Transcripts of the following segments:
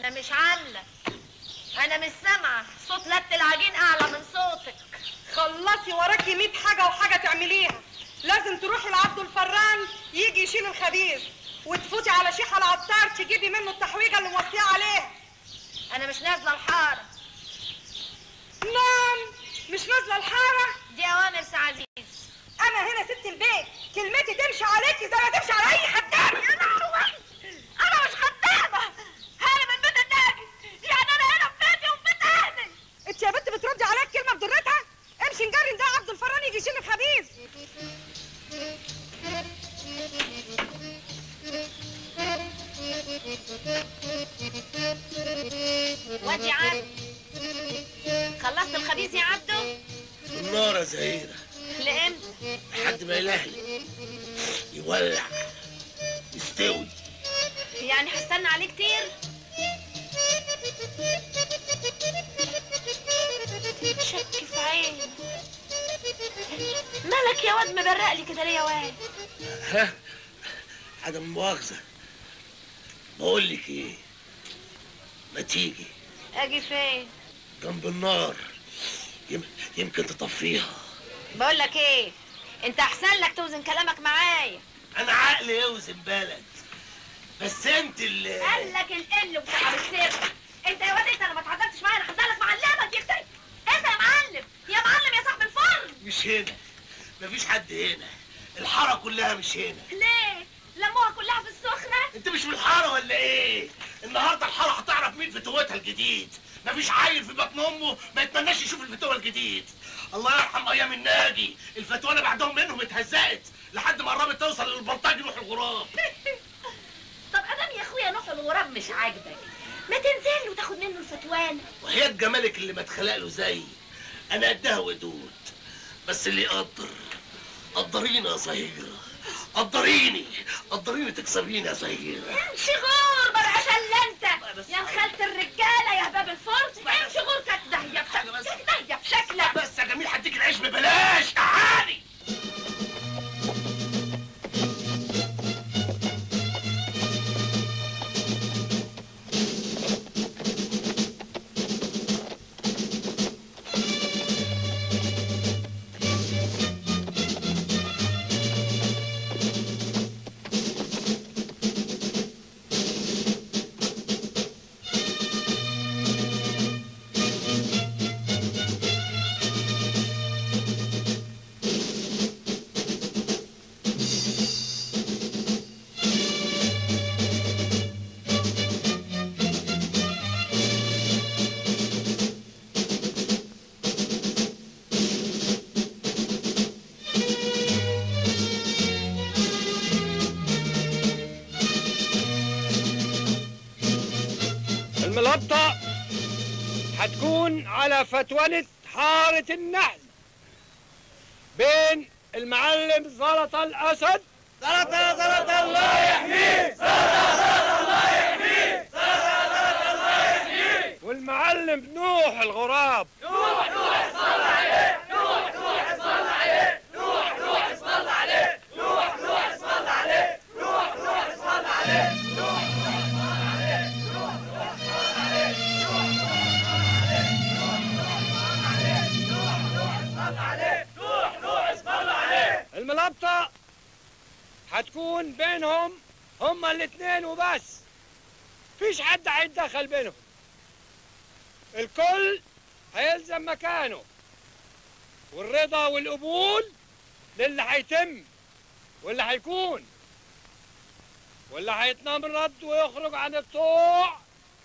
انا مش عامله انا مش سامعه صوت لت العجين اعلى من صوتك خلصي وراكي 100 حاجه وحاجه تعمليها لازم تروحي لعبد الفران يجي يشيل الخبيث وتفوتي على شيخ العطار تجيبي منه التحويجه اللي موصيه عليها انا مش نازله الحاره نعم مش نازله الحاره دي اوامر سي عزيز انا هنا ست البيت كلمتي تمشي عليكي زي ما تمشي على اي خدامه يا لهوي انا مش خدامه انا من بيت النبي يعني انا هنا في بيتي وفي بيت اهلي انت يا بنت بتردي عليا الكلمه بضرتها امشي نجري ده عبد الفران يجي يشيل الخبيث وادي عبد خلصت الخبيث يا عبدو النار يا زهيرة لامتى لحد ما يلهلي يولع يستوي يعني هستنى عليه كتير شك في عيني مالك يا واد مبرق لي كده ليه يا واد ها عدم مؤاخذة بقول لك ايه ما تيجي اجي فين جنب النار يم... يمكن تطفيها بقول لك ايه انت احسن لك توزن كلامك معايا انا عقلي يوزن بلد بس انت اللي قال لك القل وصاحب السر انت يا واد انت لما اتعدلتش معايا انا هدلك معلمك يكتب انت يا معلم يا معلم يا صاحب الفرن مش هنا مفيش حد هنا الحارة كلها مش هنا ليه لموها كلها في السخنه انت مش من الحارة ولا ايه النهاردة الحارة هتعرف مين فتوتها الجديد مفيش عيل في بطن امه ما يتمناش يشوف الفتوة الجديد الله يرحم ايام النادي الفتوانة بعدهم منهم اتهزقت لحد ما قربت توصل للبلطجي روح الغراب طب ادام يا اخويا نوح الغراب مش عاجبك ما تنزل وتاخد منه الفتوانه وحياة جمالك اللي ما اتخلق له زي انا قدها ودود بس اللي يقدر قدريني يا صهيرة قدريني قدريني تكسبيني يا صهيرة امشي غور برعش الا انت يا مخالة الرجاله يا باب الفرن امشي غور كده يا بشكلك كده يا بشكلك بس يا جميل هديك العيش ببلاش تعالي الملطة هتكون على فتونة حارة النحل بين المعلم زلط الأسد زلط زلط الله يحميه والمعلم نوح الغراب الملطة هتكون بينهم هما الاتنين وبس فيش حد هيتدخل بينهم الكل هيلزم مكانه والرضا والقبول للي هيتم واللي هيكون واللي هيتنمرض ويخرج عن الطوع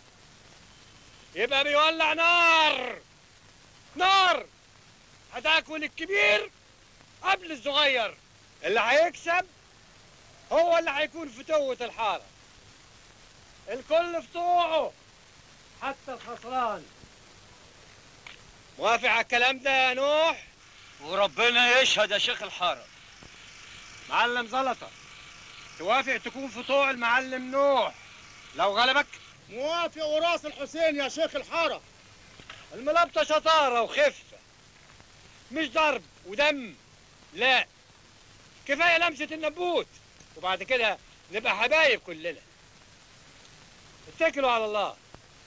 يبقى بيولع نار نار هتاكل الكبير قبل الصغير اللي هيكسب هو اللي هيكون فتوة الحارة الكل في طوعه حتى الخسران موافق على الكلام ده يا نوح وربنا يشهد يا شيخ الحارة معلم زلطة توافق تكون في طوع المعلم نوح لو غلبك موافق وراس الحسين يا شيخ الحارة الملابطة شطارة وخفة مش ضرب ودم لا كفاية لمسة النبوت وبعد كده نبقى حبايب كلنا اتكلوا على الله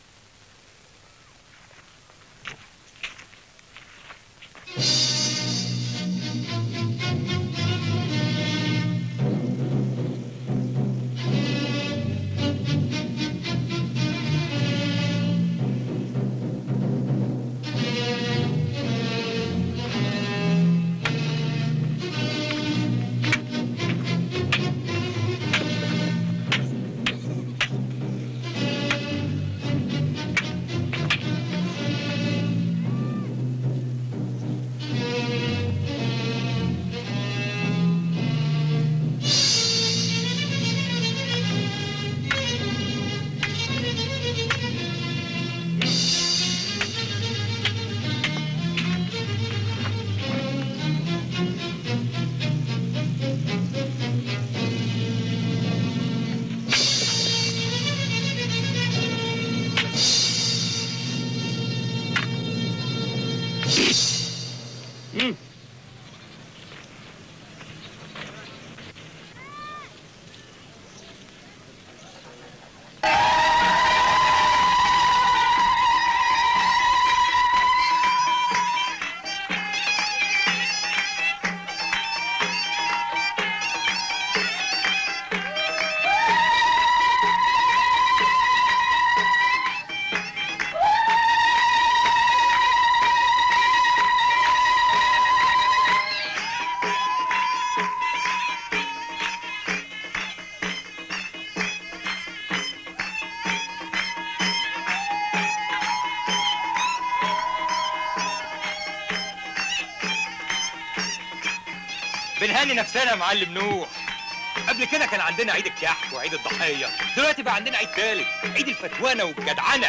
بنهني نفسنا يا معلم نوح قبل كده كان عندنا عيد الكحك وعيد الضحيه دلوقتي بقى عندنا عيد تالت عيد الفتوانه والجدعنه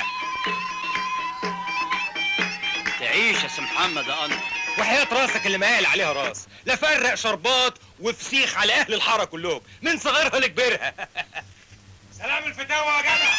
تعيش يا سي محمد يا انور وحياة راسك اللي مايل عليها راس لا فرق شربات وفسيخ على اهل الحاره كلهم من صغيرها لكبيرها سلام الفتاوى يا جدع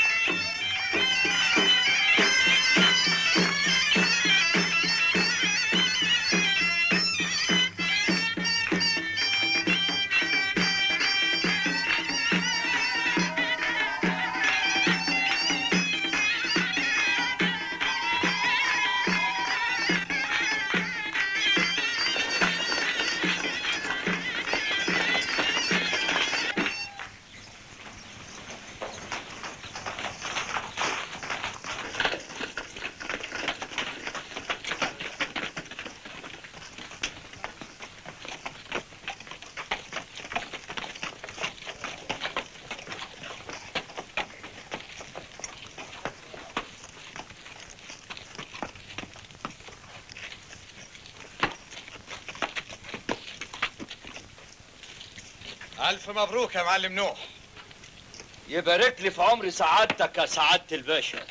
الف مبروك يا معلم نوح يبارك لي في عمر سعادتك يا سعادة الباشا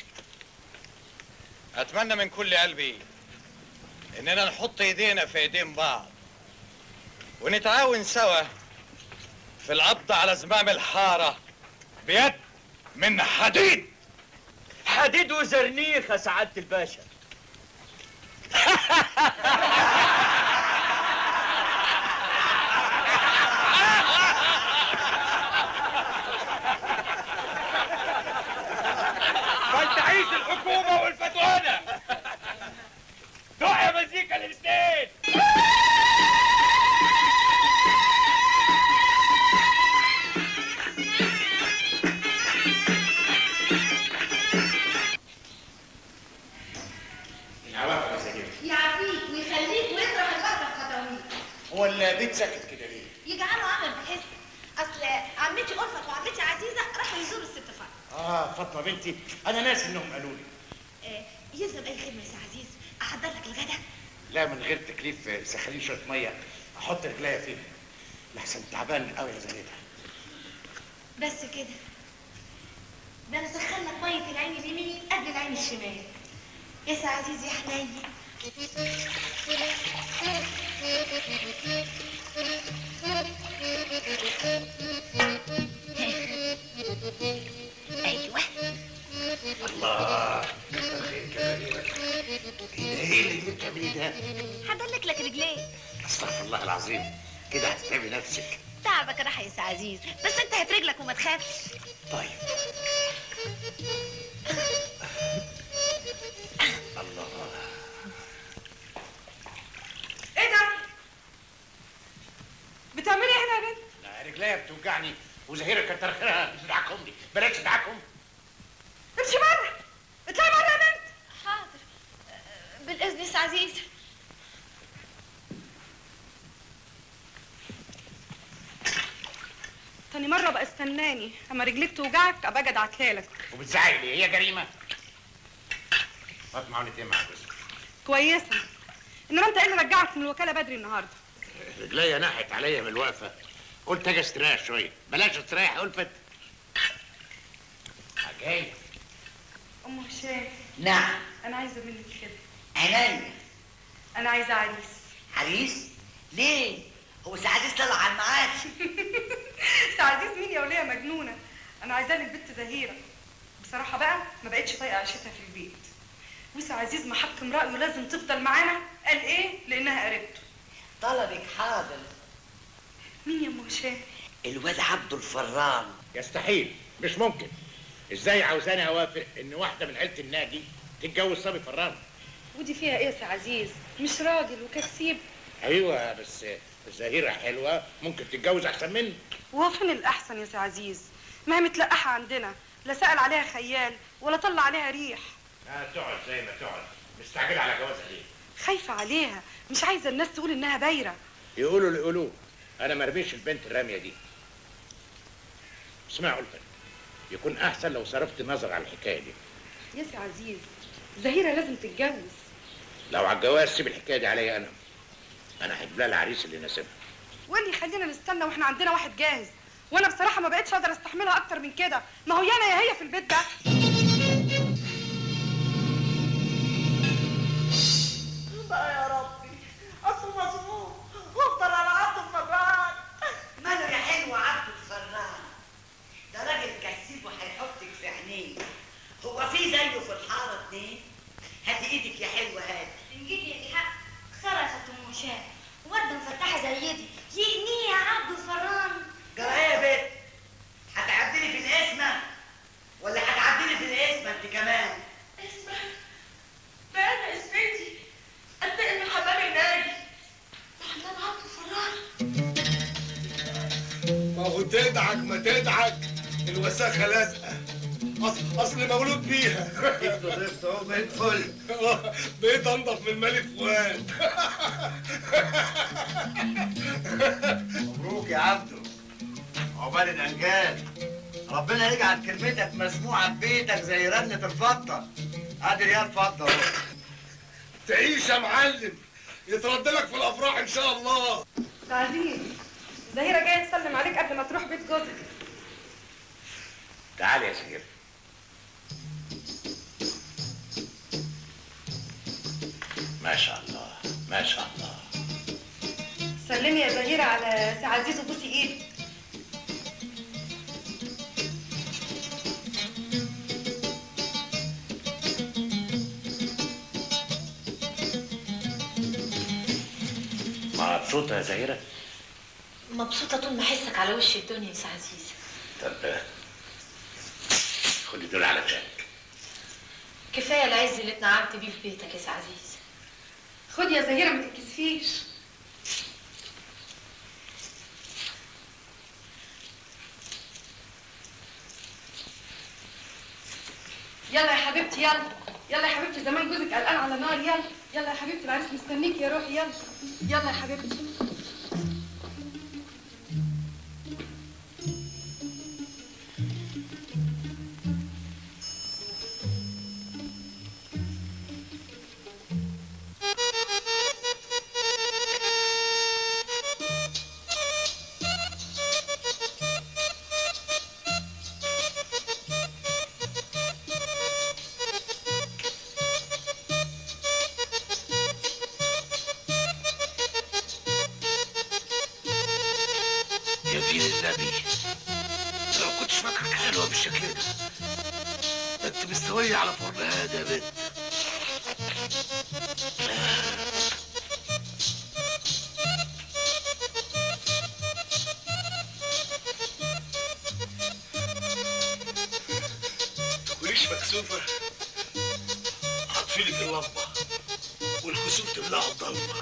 اتمنى من كل قلبي اننا نحط ايدينا في ايدين بعض ونتعاون سوا في القبض على زمام الحاره بيد من حديد حديد وزرنيخ يا سعادة الباشا فلتعيش الحكومه والفتوانه دع يا مزيكا الاثنين يعافيك ويخليك ويطرح البحر في خطاويك هو البيت ساكت كده ليه؟ يجعله عمل بحس اصل عمتي ألفت وعمتي عزيزه راحوا يزوروا الست فاطمه اه فاطمه بنتي انا ناسي انهم قالوا لي آه، يلزم اي خدمه يا سي عزيز احضر لك الغدا لا من غير تكليف سخنين شويه ميه احط رجليا فين لحسن تعبان قوي يا زنيتها بس كده ده انا سخن لك ميه العين اليمين قبل العين الشمال يا سي عزيز يا حنين ايوه الله ايه اللي انت بتعمليه ده؟ هدلك لك رجليك استغفر الله العظيم كده هتتعبي نفسك تعبك راح يا سي عزيز بس انت هات رجلك وما تخافش طيب الله ايه ده بتعملي ايه هنا يا بنت لا رجليا بتوجعني وزهيرة كتر خيرها بتدعكم دي بلاش تدعكم امشي بره اطلعي بره يا بنت حاضر آه، بالاذن يا سي عزيز تاني مرة بقى استناني اما رجليك توجعك ابقى اجي ادعكها لك وبتزعقي ليه هي جريمة فاطمة عملت ايه مع جوزك؟ كويسة انما انت ايه اللي رجعك من الوكالة بدري النهاردة رجليا نحت عليا من الوقفة قلت اجي استريح شوية بلاش استريح ألفت عجايب ام هشام نعم انا عايزة منك كده عينيا انا عايزة عريس عريس ليه هو سعادة طلع على المعاش عزيز مين يا وليه مجنونة انا عايزاه للبت زهيرة بصراحة بقى ما بقتش طايقة عيشتها في البيت وسع عزيز محكم رأيه لازم تفضل معانا قال ايه لانها قريبته طلبك حاضر مين يا ام هشام الواد عبده الفران يستحيل مش ممكن ازاي عاوزاني اوافق ان واحدة من عيلة النادي تتجوز صبي فران ودي فيها ايه يا سي عزيز مش راجل وكسيب ايوه بس زهيرة حلوة ممكن تتجوز احسن مني وهو فين الاحسن يا سي عزيز ما هي متلقحة عندنا لا سأل عليها خيال ولا طلع عليها ريح اه تقعد زي ما تقعد مستعجلة على جوازها ليه خايفة عليها مش عايزة الناس تقول انها بايرة يقولوا اللي يقولوه انا ما ارميش البنت الراميه دي اسمع ألفت يكون احسن لو صرفت نظر على الحكايه دي يا سي عزيز زهيرة لازم تتجوز لو على الجواز سيب الحكايه دي عليا انا انا هجيب لها العريس اللي يناسبها وايه اللي يخلينا نستنى واحنا عندنا واحد جاهز وانا بصراحه ما بقتش اقدر استحملها اكتر من كده ما هو يانا يا هي في البيت ده بقى يا ربي اصله مظلوم وافضل على عبده الفران ماله يا حلو عبده الفران ده راجل كسيب وهيحطك في عينيه هو في زيه في الحاره اتنين هاتي ايدك يا حلوه هاتي من جدي يا حق خسارة يا ست ام هشام وردة مفتحة زي دي يجنيه يا عبد الفران جرى ايه يا بنت هتعدلي في الاسم ولا هتعدلي في الاسم انت كمان اسمع ده انا اسمتي انتقل من حمام النادي حمام عبد الفران ما هو تدعك ما تدعك الوساخه لازقه اصل اصل مولود بيها ضفت اهو بقيت فل بقيت انضف من ملك فؤاد مبروك يا عبده عقبال الانجال ربنا يجعل كلمتك مسموعه في بيتك زي رنه الفضه ادي ريال فضه اهو تعيش يا معلم يترد لك في الافراح ان شاء الله عزيز زهيره جايه تسلم عليك قبل ما تروح بيت جوزك تعالي يا سيدي ما شاء الله ما شاء الله سلمي يا زهيره على سي عزيز وبوسي ايدي مبسوطه يا زهيره مبسوطة طول ما احسك على وش الدنيا يا سي عزيز طب خدي دول على جنب كفاية العز اللي اتنعمت بيه في بيتك يا سي عزيز خد يا زهيره ما تتكسفيش يلا يا حبيبتي يلا يلا يا حبيبتي زمان جوزك قلقان على نار يلا يلا يا حبيبتي العريس مستنيك يا روحي يلا يلا يا حبيبتي يا دين النبي لو كنتش فاكرك حلوه بالشكل ده ده انت مستويه على فرن هذا يا بنت تكونيش مكسوفه هطفيلك اللمبه والكسوف تبلعوا الضلمه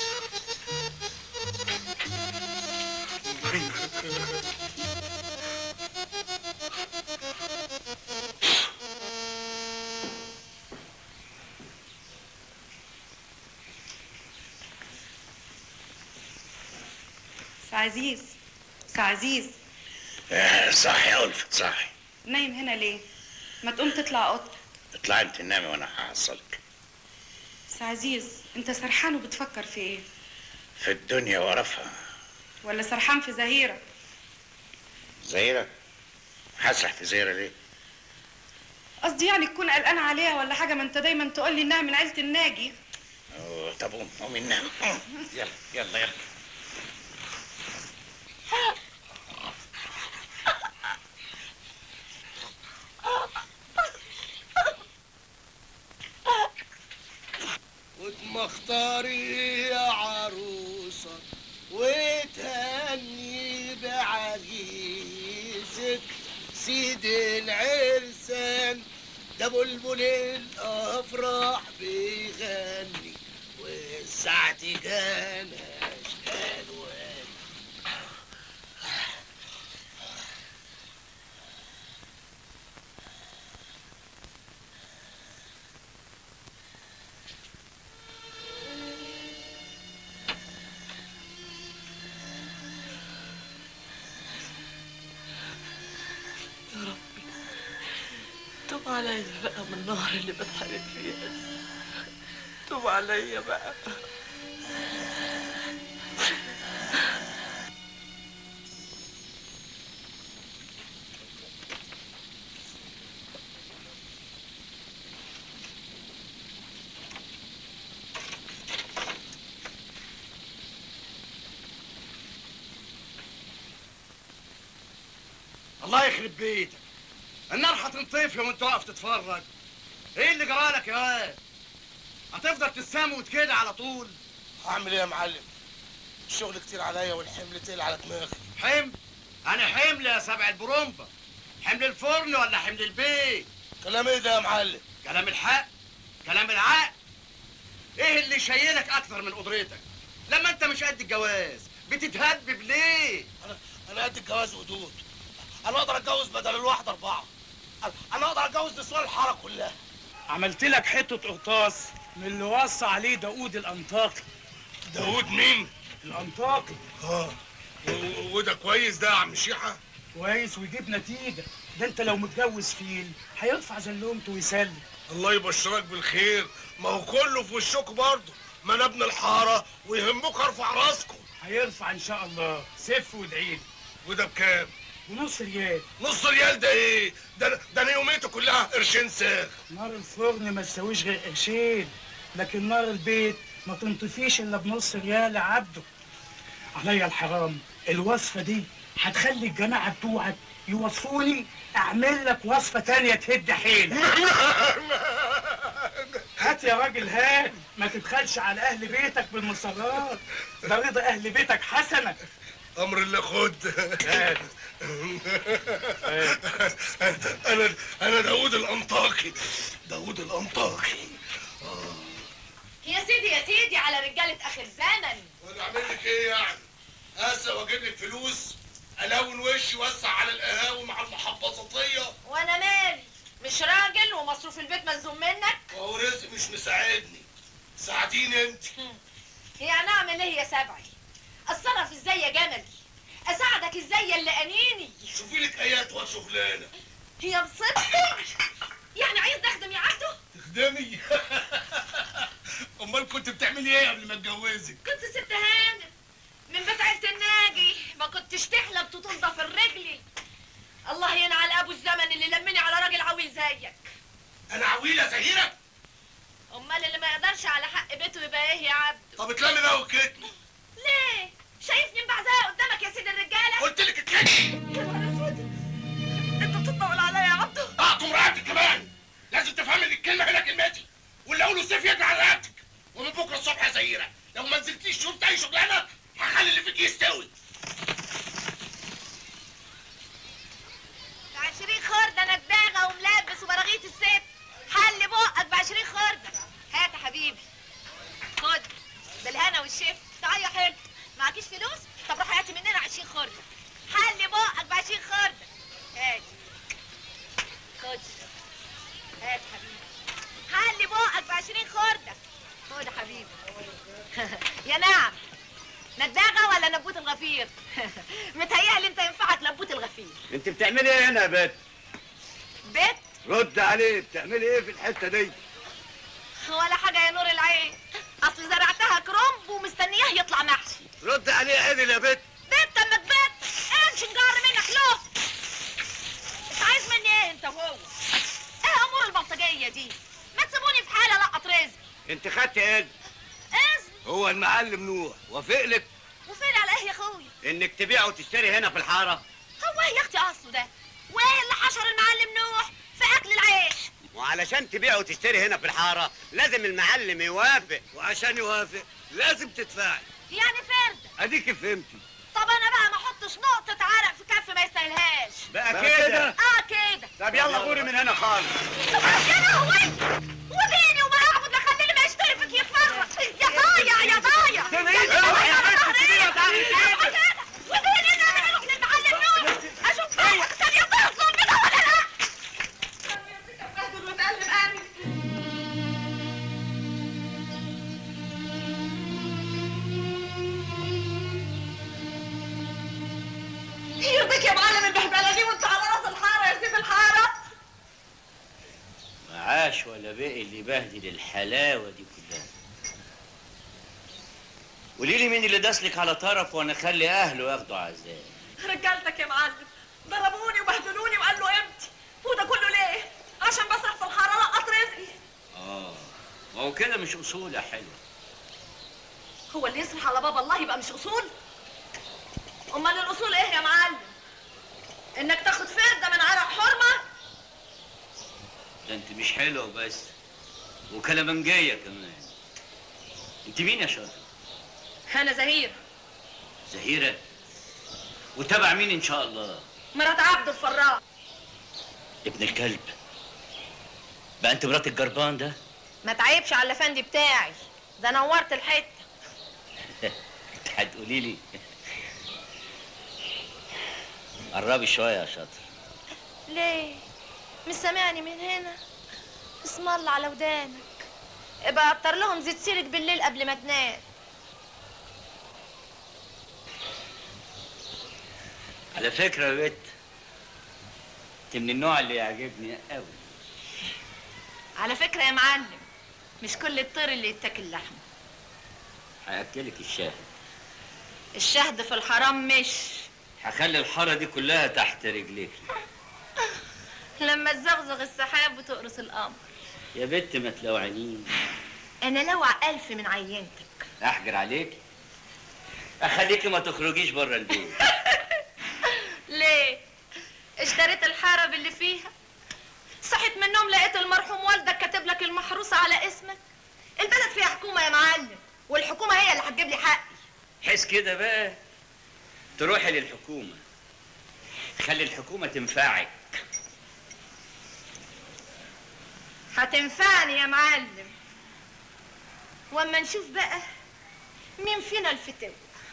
سي عزيز سي عزيز صحي يا ألفت صحي نايم هنا ليه ما تقوم تطلع اوضتك اطلعي انت نامي وانا هحصلك سي عزيز انت سرحان وبتفكر في ايه في الدنيا ورفها ولا سرحان في زهيره زهيرة هسرح في زهيرة ليه؟ قصدي يعني تكون قلقان عليها ولا حاجه ما انت دايما تقول لي انها من عيله الناجي أوه، طب قوم قومي نام يلا يلا يلا وتمختاري يا عروسة وتهني بعريسك سيد العرسان ده بلبل الافراح بيغني والساعة جانا اشكال وان يا ربي توب عليا بقى من النار اللي بتحرق فيها توب عليا بقى الله يخرب بيتك النار هتنطفي وانت واقف تتفرج ايه اللي جرالك يا واد هتفضل تساموت كده على طول هعمل ايه يا معلم الشغل كتير عليا والحمل تقيل على دماغي حمل انا حمل يا سبع البرومبا حمل الفرن ولا حمل البيت كلام ايه ده يا معلم كلام الحق كلام العقل ايه اللي شايلك اكتر من قدرتك لما انت مش قد الجواز بتتهبب ليه انا انا قد الجواز ودود انا اقدر اتجوز بدل الواحده اربعه أنا- انا اقدر اتجوز نسوان الحاره كلها عملت لك حته قرطاس من اللي وصى عليه داوود الانطاكي داوود مين الانطاكي اه و- وده كويس ده يا عم شيحه كويس ويجيب نتيجه ده انت لو متجوز فيل هيرفع زلومته ويسلم الله يبشرك بالخير ما هو كله في وشكم برضه ما انا ابن الحاره ويهمكم ارفع راسكم هيرفع ان شاء الله سف وادعيلي وده بكام ونص ريال نص ريال ده ايه ده ده انا يوميته كلها قرشين ساغ نار الفرن ما تساويش غير قرشين لكن نار البيت ما تنطفيش الا بنص ريال يا عبده عليا الحرام الوصفه دي هتخلي الجماعه بتوعك يوصفوني اعمل لك وصفه تانية تهد حيلك هات يا راجل هات ما تبخلش على اهل بيتك بالمصرات ده رضا اهل بيتك حسنه امر الله خد هات. انا انا داوود الانطاكي داوود الانطاكي يا سيدي يا سيدي على رجالة آخر زمن وانا اعمل لك ايه يعني هسه واجيب لك فلوس الون وشي وسع على القهاوي مع المحبطاتيه وأنا مالي مش راجل ومصروف البيت ملزوم منك وهو رزق مش مساعدني ساعديني انت يعني أعمل إيه يا سبعي أتصرف إزاي يا جملي أساعدك إزاي يا اللي أنيني شوفي لك ايات وشغلانه هي بصدقي يعني عايز تخدم يا عبده تخدمي امال كنت بتعملي ايه قبل ما اتجوزك كنت ست هانم من بيت عيلة الناجي ما كنتش تحلم تنضف الرجلي الله ينعل ابو الزمن اللي لمني على راجل عويل زيك انا عويله زهيره امال اللي ما يقدرش على حق بيته يبقى ايه يا عبده طب اتلمي بقى وكتني ليه شايفني مبعزقه قدامك يا سيد الرجاله قلت لك اتكتني يا نهار اسود انت بتطول عليا يا عبده اعطوا رقبتك كمان لازم تفهمي ان الكلمه هنا كلمتي واللي اقوله سيف يجري على رقبتك ومن بكره الصبح يا زهيره لو ما نزلتيش شفت اي شغلانه هخلي اللي فيك يستوي بعشرين خردة نداغة وملبس وبراغيث الست حل بقك بعشرين خردة هات يا حبيبي خد بالهنا والشفا تعالى يا حلو معكيش فلوس طب روح هاتي مننا عشرين خردة حل بقك بعشرين خردة هات خد هات حبيبي حل بقك بعشرين خردة خد يا حبيبي يا نعم نداغة ولا نبوت الغفير متهيألي انت ينفعك نبوت الغفير انت بتعملي ايه هنا يا بت بيت رد عليه بتعملي ايه في الحته دي ولا حاجة يا نور العين أصل زرعتها كرنب ومستنياه يطلع محشي رد عليه عدل يا بت بيت اما تبيت امشي نجار منك له انت عايز مني ايه انت وهو ايه امور البلطجية دي ما تسيبوني في حالي لقط رزق انت خدت ايه اذن هو المعلم نوح وافق لك وفين على ايه يا اخويا انك تبيع وتشتري هنا في الحاره هو ايه يا اختي اصله ده وايه اللي حشر المعلم نوح في اكل العيش وعلشان تبيع وتشتري هنا في الحاره لازم المعلم يوافق وعشان يوافق لازم تدفعي يعني فردة اديك فهمتي طب انا بقى ما احطش نقطة عرق في كف ما يستاهلهاش بقى بقى كده كده؟ اه كده طب يلا غوري من هنا خالص يا لهوي وبيني وما اعبد اخلي اللي ما يشتري فيك يتفرج يا ضايع يا ضايع اوعى يا بنت سيبيني وتعالي كده. وبيني انا اروح للمعلم نور اشوف بقى كان يطير ظلمنا ولا لا وتقلب امي يرضيك يا معلم البهبله دي وانت على راس الحاره يا سيف الحاره معاش ولا باقي اللي يبهدل الحلاوه دي كلها قولي لي مين اللي داسلك على طرف وانا اخلي اهله ياخدوا عذاب رجالتك يا معلم ضربوني وبهدلوني وقال له امتي وده كله ليه عشان بسرح في الحاره لقط رزقي اه ما هو كده مش اصول يا حلوه هو اللي يسرح على بابا الله يبقى مش اصول امال الاصول ايه يا معلم انك تاخد فردة من عرق حرمة ده انت مش حلوه بس وكلامنجيه كمان انت مين يا شاطر انا زهير زهيره وتبع مين ان شاء الله مرات عبد الفراء ابن الكلب بقى انت مرات الجربان ده ما تعيبش على الافندي بتاعي ده نورت الحته انت هتقولي لي قربي شويه يا شاطر ليه مش سامعني من هنا اسم الله على ودانك ابقى ابطر لهم زيت سيرك بالليل قبل ما تنام على فكره يا بت انت من النوع اللي يعجبني قوي على فكره يا معلم مش كل الطير اللي يتاكل لحمه هاكلك الشاهد الشهد في الحرام مش هخلي الحاره دي كلها تحت رجليك لما تزغزغ السحاب وتقرص القمر يا بت ما تلوعنيش انا لوع الف من عينتك احجر عليك اخليكي ما تخرجيش بره البيت ليه اشتريت الحاره باللي فيها صحيت من النوم لقيت المرحوم والدك كاتب لك المحروسه على اسمك البلد فيها حكومه يا معلم والحكومه هي اللي هتجيب لي حقي حس كده بقى تروحي للحكومه خلي الحكومه تنفعك هتنفعني يا معلم واما نشوف بقى مين فينا الفتاوى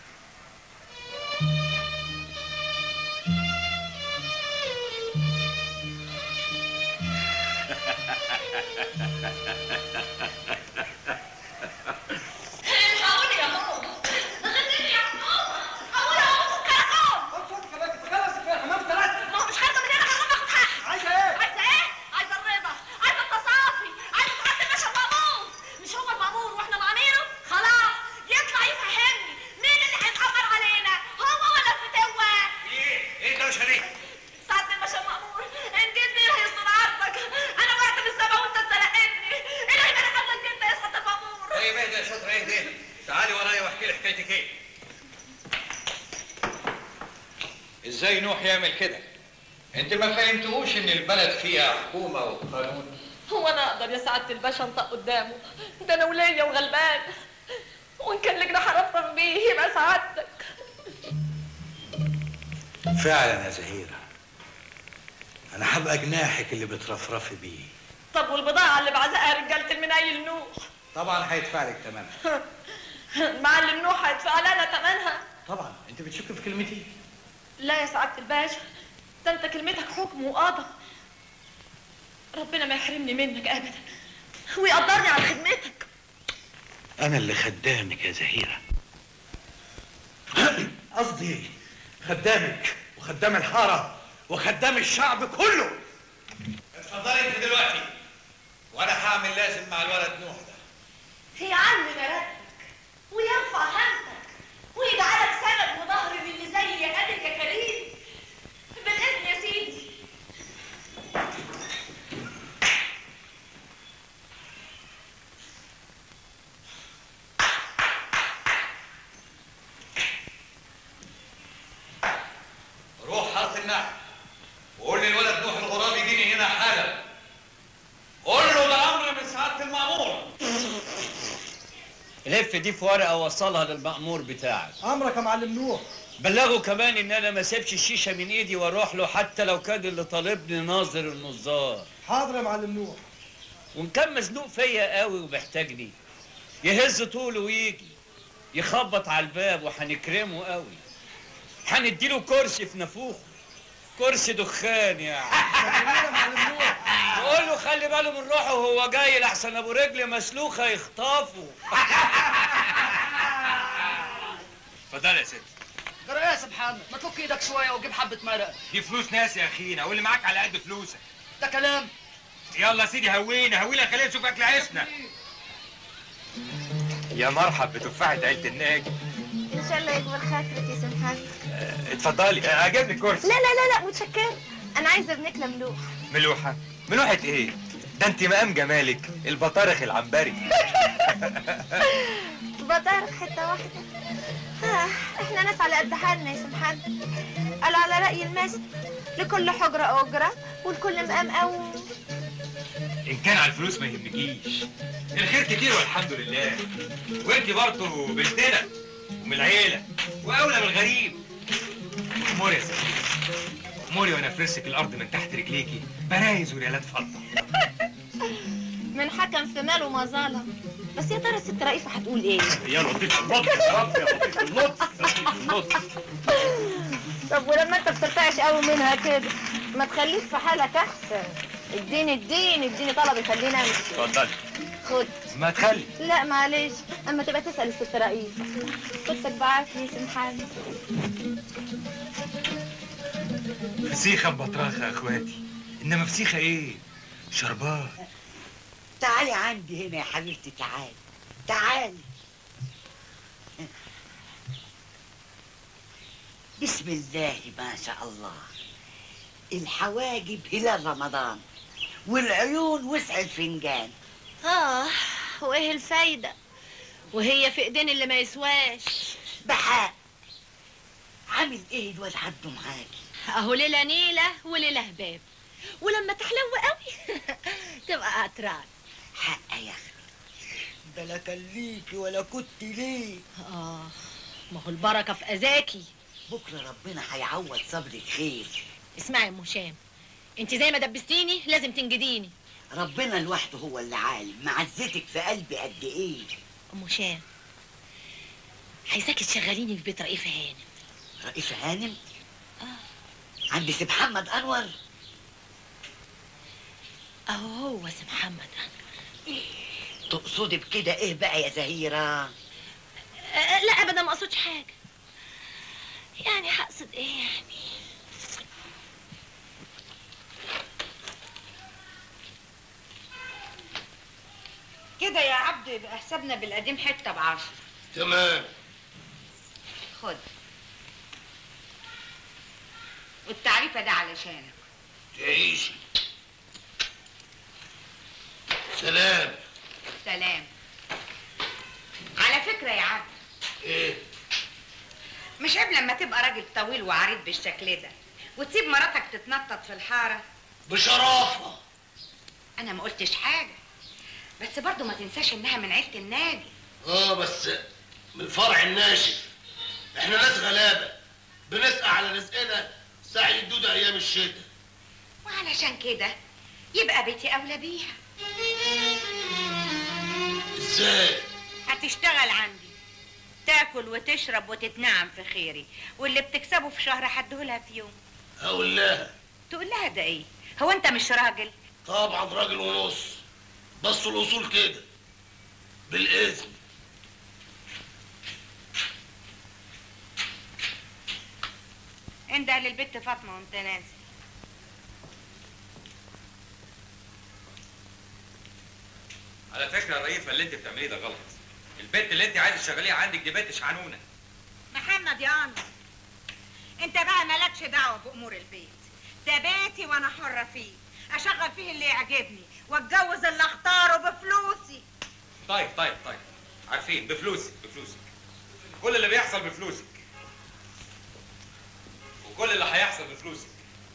هقول يا ماما غدني يا ماما هقول اهو كركون ما هو مش خارجه من هنا هقوم اخد حقي عايزه ايه؟ عايزه ايه؟ عايزه الرضا عايزه التصافي عايزه تعدي الباشا المأمور مش هو المأمور واحنا مأميره خلاص يطلع يفهمني مين اللي هيتأمر علينا هو ولا الفتوة ايه ايه الدوشه دي سعادة الباشا المأمور انجزني يا يسطر عرضك انا وقعت في السما وانت اتزنقتني الهي ما حصلك انت يا سعادة المأمور طيب اهدى يا شاطر اهدى تعالي ورايا واحكي لي حكايتك ايه ازاي نوح يعمل كده انت ما فهمتوش ان البلد فيها حكومه وقانون هو انا اقدر يا سعاده الباشا انطق قدامه ده انا وليا وغلبان وان كان لك جناح ارفرف بيه يبقى سعادتك فعلا يا زهيرة أنا هبقى جناحك اللي بترفرفي بيه طب والبضاعه اللي بعزقها رجاله المنايل نوح طبعا هيدفع لك تمنها معلم نوح هيدفع لنا ثمنها طبعا أنت بتشك في كلمتي لا يا سعاده الباشا ده انت كلمتك حكم وقضى ربنا ما يحرمني منك ابدا ويقدرني على خدمتك أنا اللي خدامك يا زهيرة قصدي خدامك وخدام الحارة وخدام الشعب كله اتفضلي انت دلوقتي وانا هعمل لازم مع الولد نوح ده هي عم مرتبك ويرفع همك ويجعلك سند وظهر للي زي قادر يا كريم بالاذن يا سيدي روح حرس النحل وقول للولد نوح الغراب يجيني هنا حالا قول له ده امر من سعاده المامور لف دي في ورقه ووصلها للمأمور بتاعك امرك يا معلم نوح بلغه كمان ان انا ما سيبش الشيشه من ايدي واروح له حتى لو كان اللي طالبني ناظر النظار حاضر يا معلم نوح وان كان مزنوق فيا قوي ومحتاجني يهز طوله ويجي يخبط على الباب وهنكرمه قوي هنديله كرسي في نافوخه كرسي دخان يعني وقول له خلي باله من روحه وهو جاي لحسن ابو رجل مسلوخه يخطفه اتفضل يا ست جرى ايه يا سبحان ما تفك ايدك شويه وجيب حبه مرق دي فلوس ناس يا اخينا واللي معاك على قد فلوسك ده كلام يلا يا سيدي هوينا هوينا خلينا نشوف اكل عيشنا يا مرحب بتفاحة عيلة الناجي ان شاء الله يكبر خاطرك يا سمحان اتفضلي اجيب لك كرسي لا لا لا لا متشكرة انا عايزه بنكله ملوح ملوحة ملوحة ايه ده انت مقام جمالك البطارخ العنبري بطارق حته واحده آه، احنا ناس على قد حالنا يا سمحان قالوا على راي المثل لكل حجرة أجرة والكل مقام قوي ان كان على الفلوس ما يهمكيش الخير كتير والحمد لله وانت برضه بنتنا ومن العيله واولى من الغريب موري يا ستي موري وانا فرسك الارض من تحت رجليكي برايز وريالات فضه من حكم في ماله ما ظلم بس يا ترى الست رئيفة هتقول ايه؟ يا لطيف اللطف يا رب يا لطيف اللطف يا لطيف اللطف طب ولما انت بترتعش قوي منها كده ما تخليك في حالك احسن اديني اديني اديني طلب يخليني امشي اتفضلي خد ما تخلي لا معلش اما تبقى تسال الست رئيفة ستك بعت لي سمحان فسيخه بطراخه يا اخواتي انما فسيخه ايه شربات تعالي عندي هنا يا حبيبتي تعالي تعالي بسم الله ما شاء الله الحواجب هلال رمضان والعيون وسع الفنجان اه وايه الفايدة وهي في ايدين اللي ما يسواش بحق عامل ايه الواد عبده معاكي اهو ليلة نيلة وليلة هباب ولما تحلو قوي تبقى قطران حق يا اخي بلا كان ليكي ولا كنت ليه اه ما هو البركة في اذاكي بكره ربنا هيعوض صبرك خير اسمعي يا ام هشام انت زي ما دبستيني لازم تنجديني ربنا لوحده هو اللي عالم معزتك في قلبي قد ايه ام هشام عايزاكي تشغليني في بيت رئيفة هانم رئيس هانم عند سي محمد انور اهو هو سي محمد تقصدي بكده ايه بقى يا زهيره أه لا ابدا ما اقصدش حاجه يعني هقصد ايه يعني كده يا عبد يبقى حسابنا بالقديم حته بعشرة تمام خد والتعريفه ده علشانك تعيشي سلام سلام على فكره يا عبد ايه مش عيب لما تبقى راجل طويل وعريض بالشكل ده وتسيب مراتك تتنطط في الحاره بشرافه انا ما قلتش حاجه بس برضو ما تنساش انها من عيله النادي اه بس من الفرع الناشف احنا ناس غلابه بنسقى على رزقنا سعي الدودة ايام الشتاء وعلشان كده يبقى بيتي اولى بيها ازاي هتشتغل عندي تاكل وتشرب وتتنعم في خيري واللي بتكسبه في شهر هديهولها في يوم اقول لها تقول لها ده ايه هو انت مش راجل طبعا راجل ونص بس الاصول كده بالاذن انده للبت فاطمه وانت نازل على فكره الرئيفه اللي انت بتعمليه ده غلط البنت اللي انت عايزه تشغليها عندك دي بنت شعنونه محمد يا انور انت بقى مالكش دعوه بامور البيت ده بيتي وانا حره فيه اشغل فيه اللي يعجبني واتجوز اللي اختاره بفلوسي طيب طيب طيب عارفين بفلوسك بفلوسك كل اللي بيحصل بفلوسك وكل اللي هيحصل بفلوسك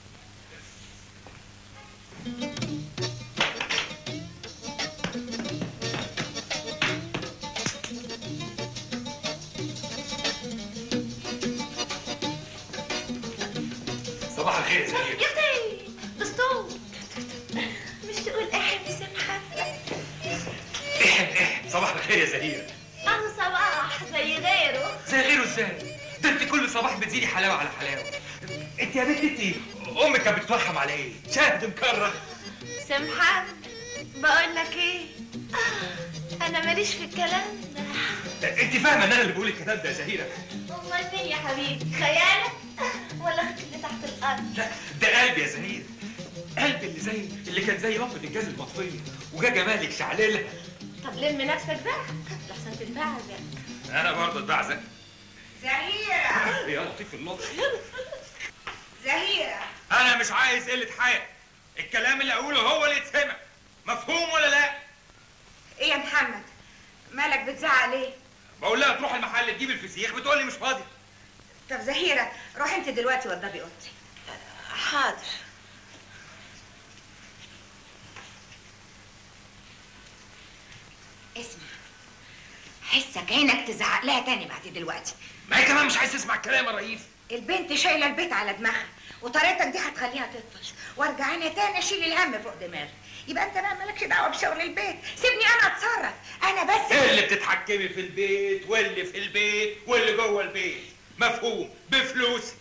صباح الخير يا زهير يطي اسطول مش تقول احب سي محمد صباح الخير يا زهير اهو صباح زي غيره زي غيره ازاي ده انت كل صباح بتزيدي حلاوه على حلاوه انت يا بنت انت امك كانت بتتوحم على ايه شاهد مكرر سي محمد بقول لك ايه انا ماليش في الكلام ده انت فاهمه ان انا اللي بقول الكلام ده يا زهيره امال فين يا حبيبي خيالك ولا خدت اللي تحت الارض لا ده قلبي يا زهير قلبي اللي زي اللي كان زي لمبه الجاز المطفيه وجا جمالك شعلله طب لم نفسك بقى لحسن تتبعزق انا برضه اتبعزق زهيره يا لطيف اللطف زهيره انا مش عايز قله حياه الكلام اللي اقوله هو اللي يتسمع مفهوم ولا لا ايه يا محمد مالك بتزعق ليه بقول لها تروح المحل تجيب الفسيخ بتقول لي مش فاضي طب زهيره روح انت دلوقتي وضبي اوضتي حاضر اسمع حسك عينك تزعق لها تاني بعد دلوقتي ما هي كمان مش عايز تسمع الكلام يا رئيس البنت شايله البيت على دماغها وطريقتك دي هتخليها تطفش وارجع انا تاني اشيل الهم فوق دماغي يبقى انت بقى مالكش دعوه بشغل البيت سيبني انا اتصرف انا بس ايه اللي بتتحكمي في البيت واللي في البيت واللي جوه البيت مفهوم بفلوسك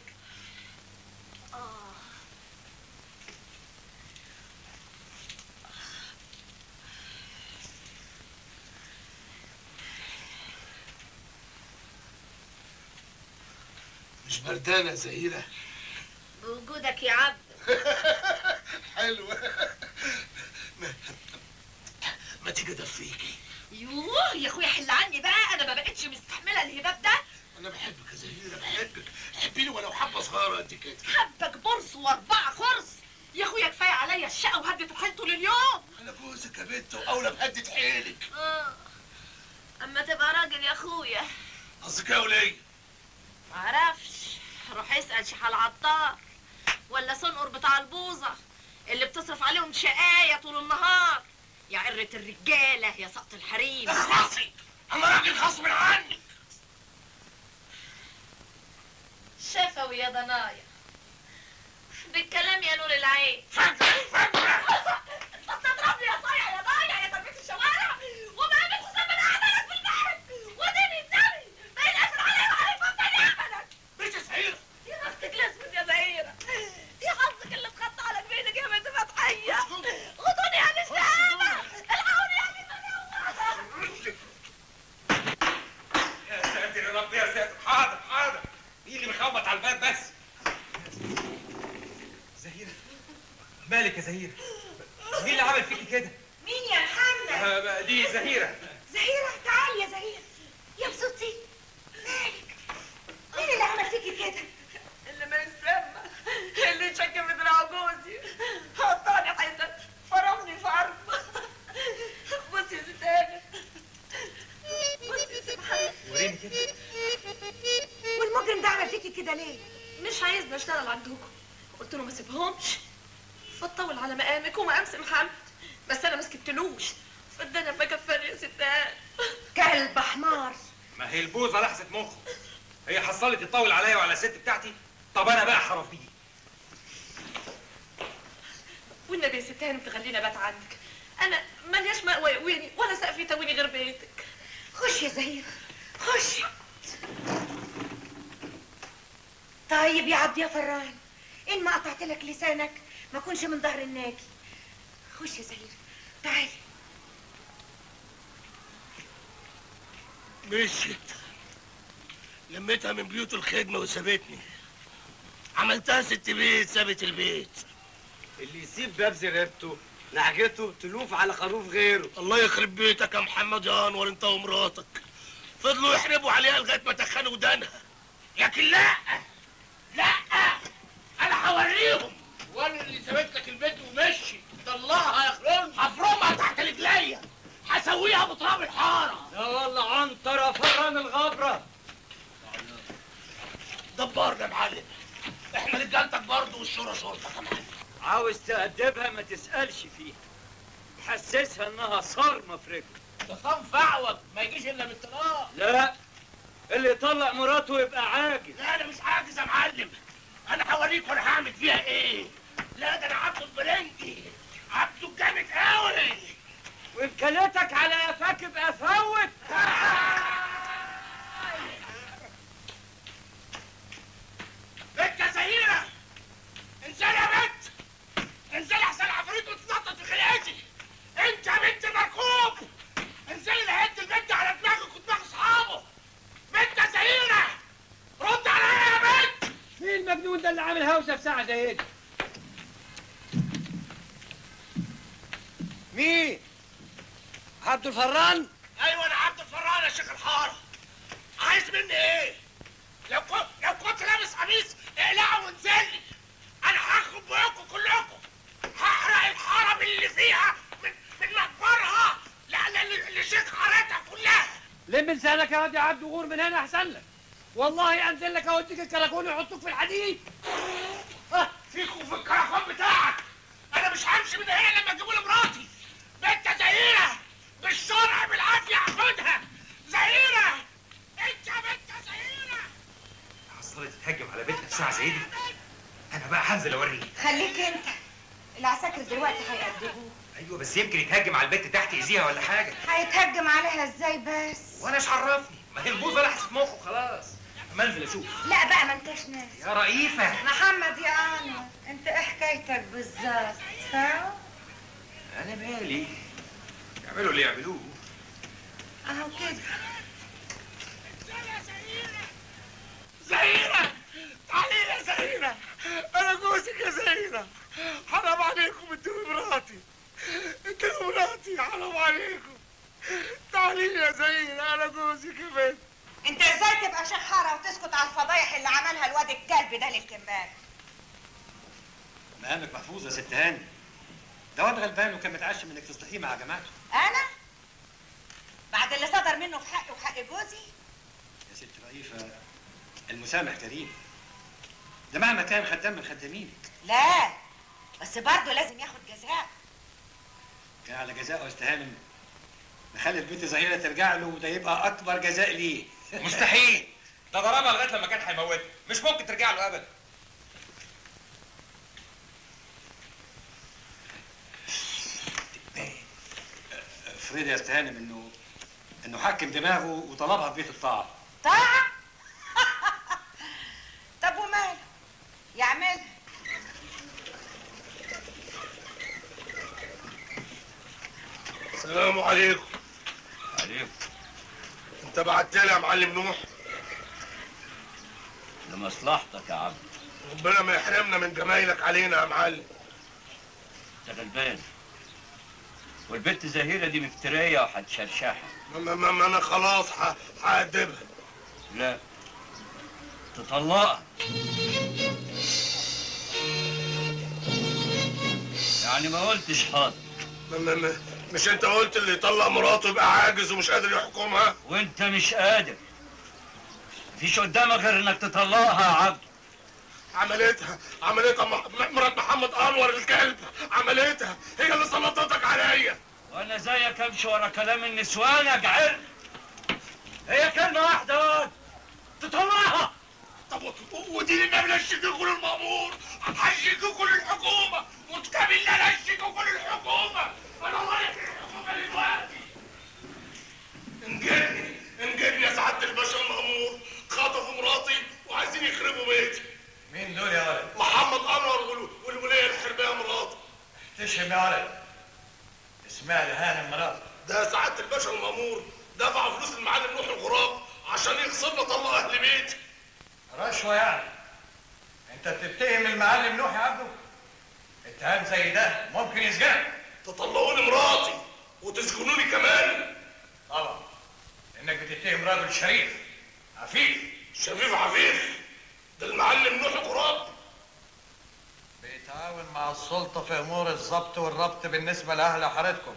مش بردانة يا زهيرة بوجودك يا عبد حلوة ما, ما تيجي ادفيكي يوه يا اخويا حل عني بقى انا ما بقتش مستحمله الهباب ده انا بحبك يا زهيرة بحبك حبيني ولو حبة صغيرة قد كده حبك برص واربعه خرص يا اخويا كفايه عليا الشقه وهدة الحيل طول اليوم انا جوزك يا بنت واولى بهدة حيلك اه اما تبقى راجل يا اخويا قصدك ايه يا ولية معرفش روح اسال شحال عطار ولا صنقر بتاع البوظه اللي بتصرف عليهم شقايه طول النهار يا عرة الرجاله يا سقط الحريم اخلصي انا راجل غصب عني شفوي يا ضنايا بالكلام يا نور العين انت بتضربني يا صايع يا ضايع يا تربيه الشوارع وما بتسمى اعمالك في البيت وديني الدمي ما ينقفل عليا وعليك وابتدي اعمالك مش يا زهيرة يا بختك الاسود يا زهيرة يا حظك اللي اتخطى على جبينك يا بنت فتحية خدوني يا نسامة الحقوني يا بنت يا ساتر يا رب يا ساتر حاضر حاضر مين اللي بيخبط على الباب بس زهيرة مالك يا زهيرة مين اللي عمل فيكي كده مين يا محمد آه، دي زهيرة زهيرة تعالي يا زهيرة يا بصوتي مالك مين اللي عمل فيكي كده اللي ما يسمى اللي شك في دراع جوزي حطاني حيث فرمني فرم بصي يا ست هانم بصي يا ست محمد وريني كده والمجرم ده عمل فيكي كده ليه مش عايزني اشتغل عندكم قلت له ما سيبهمش فتطول على مقامك ومقام سي محمد بس انا ما سكتلوش فالدنيا بكفاني يا ستات كلب حمار ما هي البوظة لحست مخه هي حصلت تطول عليا وعلى الست بتاعتي طب انا بقى حرفيه والنبي يا ست هانم تخلينا بات عندك انا ملياش مأوى يقويني ولا سقف يتويني غير بيتك خش يا زهيرة خش طيب يا عبد يا فران ان ما قطعت لك لسانك ما كنش من ظهر الناجي خش يا زهيرة تعالي مشيت لميتها من بيوت الخدمة وسابتني عملتها ست بيت سابت البيت اللي يسيب باب زريبته نعجته تلوف على خروف غيره الله يخرب بيتك يا محمد يا انور انت ومراتك فضلوا يحربوا عليها لغايه ما تخنوا ودانها لكن لا لا انا هوريهم وانا اللي سابت لك البيت ومشي طلعها يا خرون هفرمها تحت رجليا هسويها بتراب الحاره لا والله عنترة فران الغبرة دبرنا يا معلم احنا رجالتك برضه والشورى شرطك يا معلم عاوز تأدبها ما تسألش فيها حسسها انها صارمة في رجله ده صنف اعوج ما يجيش الا بالطلاق لا اللي يطلق مراته يبقى عاجز لا انا مش عاجز يا معلم انا هوريك انا هعمل فيها ايه لا ده انا عبده البرنجي عبده الجامد قوي وبكلتك على قفاك ابقى فوت بنت يا سهيرة انزلي يا بنت انزلي احسن العفاريت بتتنطط في خلقتي انت يا بنت مركوب انزلي لهد البنت على دماغك ودماغ اصحابه بنت يا سهيرة رد عليا يا بنت مين المجنون ده اللي عامل هوسه في ساعه زي دي؟ مين؟ عبد الفران؟ ايوه انا عبد الفران يا شيخ الحاره عايز مني ايه لو كنت لو كنت لابس قميص اقلعه وانزلي انا هاخد بيوكم كلكم هحرق الحاره اللي فيها من من مقبرها لا لا ل- لشيخ حارتها كلها لم لسانك يا واد يا عبد وغور من هنا احسن لك والله انزل لك اوديك الكراكون ويحطوك في الحديد اه في فيك وفي الكرفان بتاعك انا مش همشي من هنا لما تجيبوا لي مراتي بنت زهيره بالشرع بالعافيه هاخدها زهيره انت يا بنت زهيره حصلت تتهجم على بيتنا في ساعه زي دي انا بقى هنزل اوريك خليك انت العساكر دلوقتي هيقدموه ايوه بس يمكن يتهجم على البت تحت يأذيها ولا حاجه هيتهجم عليها ازاي بس وانا ايش عرفني ما هي البوظه لحست في مخه خلاص اما انزل اشوف لا بقى ما انتش ناس يا رئيفه محمد يا انا انت ايه حكايتك بالظبط ها انا مالي يعملوا اللي يعملوه اهو كده زهيرة تعالي يا زهيرة أنا جوزك يا زهيرة حرام عليكم ادوا مراتي ادوا مراتي حرام عليكم تعالي يا زهيرة أنا جوزك يا بنت انت ازاي تبقى شحارة وتسكت على الفضايح اللي عملها الواد الكلب ده للكمبان مقامك محفوظ يا ست هاني ده واد غلبان وكان متعشم انك تصلحيه مع جماعته انا بعد اللي صدر منه في حقي وحق جوزي يا ست رئيفه المسامح كريم ده مهما كان خدام من خدامينك لا بس برضه لازم ياخد جزاء كان على جزاء واستهانم نخلي البنت زهيره ترجع له وده يبقى اكبر جزاء ليه مستحيل ده ضربها لغايه لما كان هيموتها مش ممكن ترجع له ابدا افرضي يا استهانم انه انه حكم دماغه وطلبها في بيت الطاعه طاعة طب وماله يعملها السلام عليكم عليكم أنت بعت لي يا معلم نوح لمصلحتك يا عبد ربنا ما يحرمنا من جمايلك علينا يا معلم انت غلبان والبنت زهيرة دي مفترية وهتشرشحها ما, ما, ما أنا خلاص ح- هأدبها لا تطلقها يعني ما قلتش حاضر ما ما ما مش أنت قلت اللي يطلق مراته يبقى عاجز ومش قادر يحكمها وانت مش قادر مفيش قدامك غير انك تطلقها يا عبد عملتها عملتها م- مرات محمد أنور الكلب عملتها هي اللي سلطتك عليا وانا زيك امشي ورا كلام النسوان يا جعل هي كلمة واحدة واد تطلعها طب و- ودين النبي نشككوا للمأمور هنشككوا للحكومة وكتاب الله نشككوا للحكومة أنا رايح للحكومة دلوقتي انجدني انجدني يا سعادة الباشا المأمور خطفوا مراتي وعايزين يخربوا بيتي مين دول يا ولد؟ محمد أنور وال- والولية الحربية مراتي تشهم يا ولد اسمها لهانم مراتك ده سعادة الباشا المأمور دفع فلوس المعلم نوح الغراب عشان يغصبنا طلق أهل بيتي رشوة يعني انت بتتهم المعلم نوح يا عبده اتهام زي ده ممكن يسجنك تطلقوني مراتي وتسجنوني كمان طبعا انك بتتهم راجل شريف عفيف شريف عفيف ده المعلم نوح الغراب بيتعاون مع السلطة في أمور الضبط والربط بالنسبة لأهل حارتكم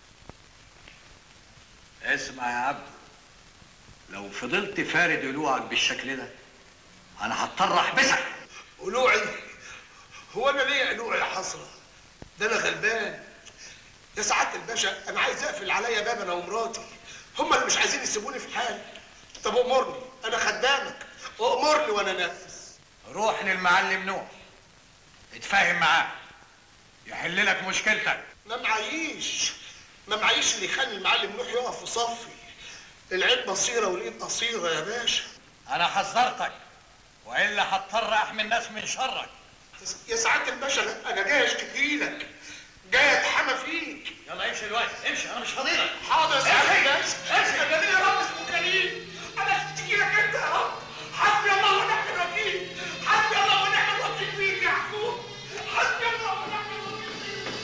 اسمع يا عبد لو فضلت فارد قلوعك بالشكل ده أنا هضطر أحبسك قلوعي هو انا ليه قلوعي يا حسره ده انا غلبان يا سعاده الباشا انا عايز اقفل عليا باب انا ومراتي هم اللي مش عايزين يسيبوني في حالي طب امرني انا خدامك امرني وانا نافذ روح للمعلم نوح اتفاهم معاه يحل لك مشكلتك ما معيش ما معيش اللي يخلي المعلم نوح يقف في صفي العين بصيره والايد قصيره يا باشا أنا حذرتك وإلا هضطر أحمي الناس من شرك يا سعاده الباشا أنا- انا جاي اشتكي لك جاي اتحمى فيك يلا امشي دلوقتي امشي أنا مش فاضيلك حاضر يا سعاده الباشا امشي انا ليا رب اسمه كريم انا اشتكي لك انت يا رب حسبي الله ونعم الوكيل حسبي الله ونعم الوكيل فيك يا يعقوب حسبي الله ونعم الوكيل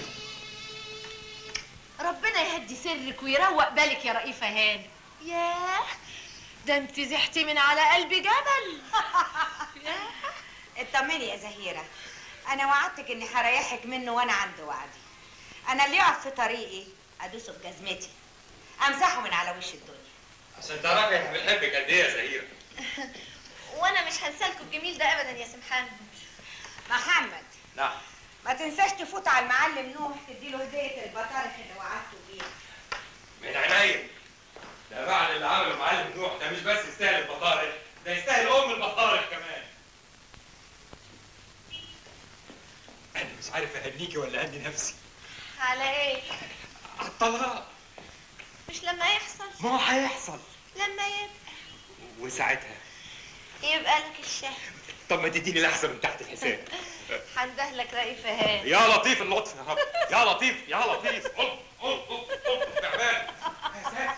ربنا يهدي سرك ويروق بالك يا رئيفة هانم ياه ده انت زحتي من على قلبي جبل اطمني يا زهيرة أنا وعدتك إني هريحك منه وأنا عند وعدي أنا اللي يقف في طريقي أدوسه بجزمتي أمسحه من على وش الدنيا عشان تعرفي احنا بنحبك قد ايه يا زهيره وانا مش هنسالكوا الجميل ده ابدا يا سمحان محمد نعم ما تنساش تفوت على المعلم نوح تديله هديه البطارخ اللي وعدته بيها من عينيا ده فعل اللي عمله معلم نوح ده مش بس يستاهل البطارخ ده يستاهل ام البطارخ كمان انا مش عارف اهنيكي ولا اهني نفسي على ايه على الطلاق مش لما يحصل ما هو هيحصل لما يبقى وساعتها يبقى لك الشهر طب ما تديني لحظه من تحت الحساب هنده لك رأي فهام يا لطيف اللطف يا رب يا لطيف يا لطيف قم قم قم قم تعبان يا ساتر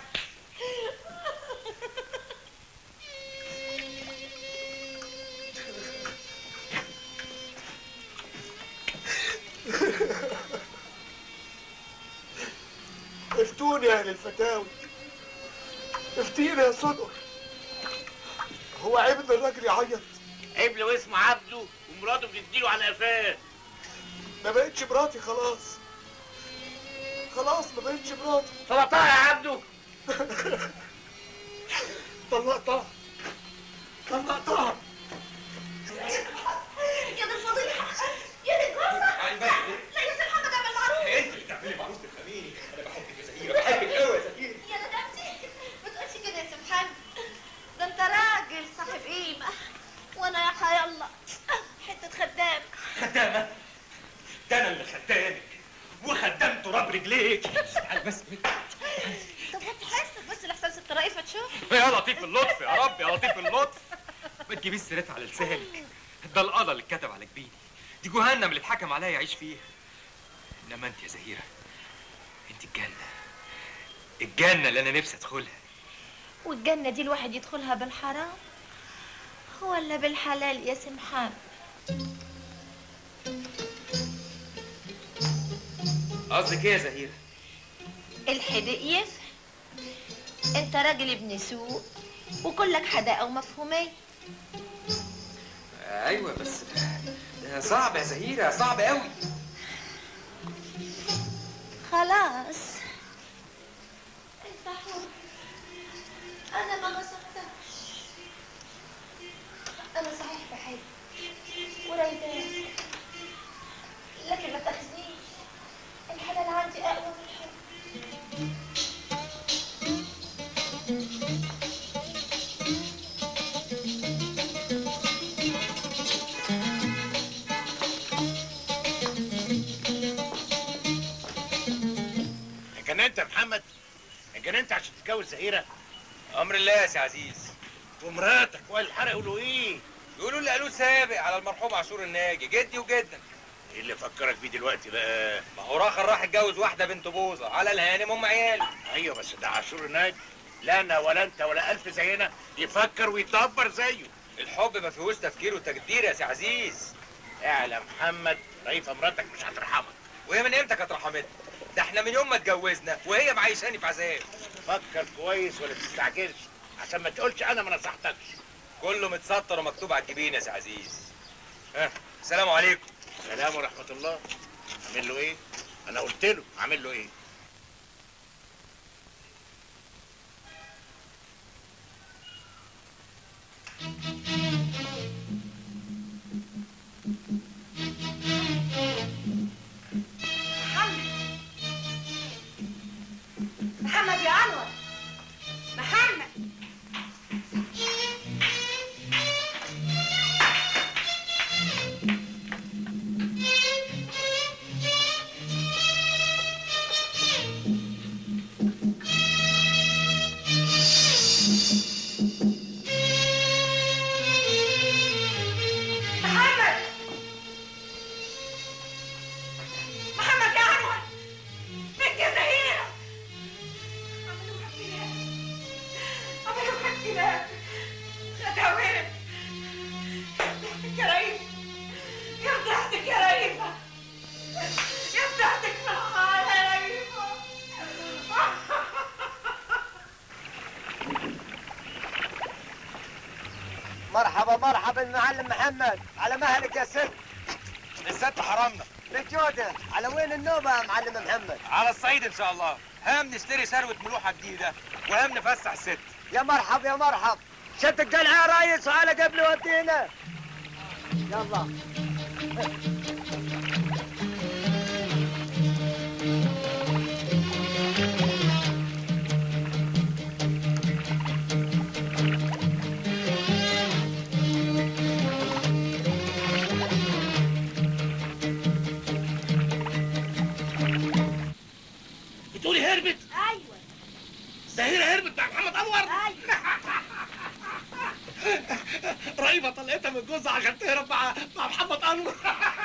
افتوني يا اهل الفتاوي افتينا يا صدر هو عيب ان الراجل يعيط عيب لو اسمه عبده ومراته بتديله على قفاه ما بقتش مراتي خلاص خلاص ما بقتش مراتي طلقتها يا عبده طلقتها طلقتها يا دي الفضيحة يا دي الجرة يعني بس لا يا سي محمد اعمل معروف انت اللي بتعملي معروف تفهميني انا بحبك يا زهيره بحبك قوي يا زهيره يا ندمتي ما تقولش كده يا سي محمد ده انت راجل صاحب قيمة وانا يا حي الله حتة خدام خدامه ده انا اللي خدامك وخدام تراب رجليك تعال بس طب هات حاسك بس لحسن ست رئيفة تشوف يا لطيف اللطف يا رب يا لطيف اللطف ما تجيبيش سيرتها على لسانك ده القضا اللي اتكتب على جبيني دي جهنم اللي اتحكم عليا يعيش فيها انما انت يا زهيره انت الجنه الجنه اللي انا نفسي ادخلها والجنة دي الواحد يدخلها بالحرام ولا بالحلال يا سي محمد قصدك ايه يا زهيره الحدق يفهم انت راجل ابن سوق وكلك حداقة ومفهومية ايوه بس ده صعب يا زهيره صعب قوي خلاص انت حر انا ما نصحتكش انا صحيح بحب ورايداك لكن ما تاخذنيش الحلال عندي اقوى من الحب اتجننت يا محمد اتجننت عشان تتجوز زهيره امر الله يا سي عزيز ومراتك وقال الحرق يقولوا ايه يقولوا اللي قالوه سابق على المرحوم عاشور الناجي جدي وجدك ايه اللي فكرك بيه دلوقتي بقى ما هو راخر راح اتجوز واحده بنت بوظه على الهانم ام عياله ايوه بس ده عاشور الناجي لا انا ولا انت ولا الف زينا يفكر ويدبر زيه الحب ما فيهوش تفكير وتقدير يا سي عزيز اعلى محمد رئيفه مراتك مش هترحمك وهي من امتى كانت رحمتنا ده احنا من يوم ما اتجوزنا وهي معيشاني في عذاب فكر كويس ولا تستعجلش عشان ما تقولش انا ما نصحتكش كله متسطر ومكتوب على الجبين يا سي عزيز ها السلام عليكم سلام ورحمه الله اعمل له ايه انا قلت له اعمل له ايه محمد محمد يا انور محمد محمد محمد يا انور بنت يا زهيره عملوا حكينا عملوا حكينا خدها وين يا رئيف يا بتاعتك يا رئيفه يا بتاعتك في الحال يا رئيفه مرحبا مرحبا المعلم محمد على مهلك يا ست الست حرامنا بجودة على وين النوبة يا معلم محمد على الصعيد ان شاء الله هام نشتري ثروه ملوحه جديده وهام نفسح الست يا مرحب يا مرحب شد القلعة يا ريس وعلى قبل ودينا يلا بتقولي هربت ايوه زهيرة هربت مع محمد انور رهيبة طلعتها من جوزها عشان تهرب مع مع محمد انور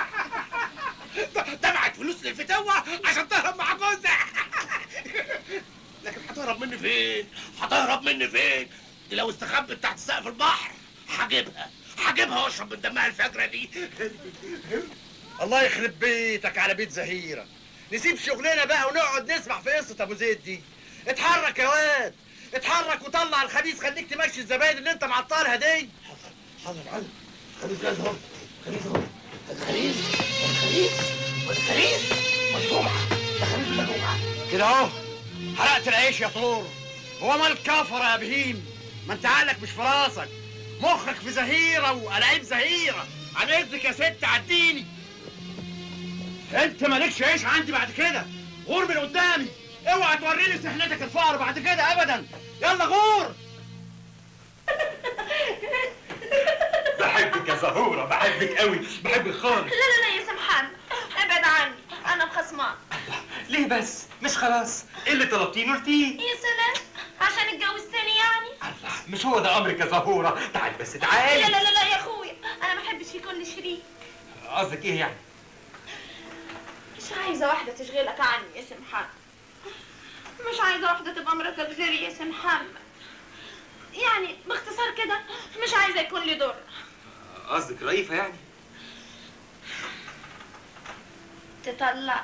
دفعت فلوس للفتوة عشان تهرب مع جوزها لكن هتهرب مني فين؟ هتهرب مني فين؟ دي لو استخبت تحت سقف البحر هجيبها هجيبها واشرب من دمها الفجرة دي الله يخرب بيتك على بيت زهيرة نسيب شغلنا بقى ونقعد نسمع في قصة ابو زيد دي اتحرك يا واد اتحرك وطلع الخبيث خليك تمشي الزباين اللي انت معطلها دي حاضر يا معلم خليك جاهز اهو خليك اهو الخليج والخليج والخليج والجمعة ده خليج والجمعة كده اهو حرقت العيش يا طور هو مال كفر يا بهيم ما انت عقلك مش في راسك مخك في زهيرة وألاعيب زهيرة عن اذنك يا ست عديني انت مالكش عيش عندي بعد كده غور من قدامي اوعى توريني سحنتك الفقر بعد كده ابدا يلا غور بحبك يا زهورة بحبك قوي بحبك خالص لا لا لا يا سمحان ابعد عني انا مخصمان ليه بس مش خلاص ايه اللي طلبتيه قلتيه يا سلام عشان اتجوزتني يعني مش هو ده امرك يا زهورة تعالي بس لا تعالي لا لا لا يا اخويا انا ما بحبش يكون لي شريك قصدك ايه يعني مش عايزه واحده تشغلك عني يا سمحان مش عايزه واحده تبقى مراتك غيري يا سمحان يعني باختصار كده مش عايزه يكون لي دور قصدك رئيفة يعني تطلع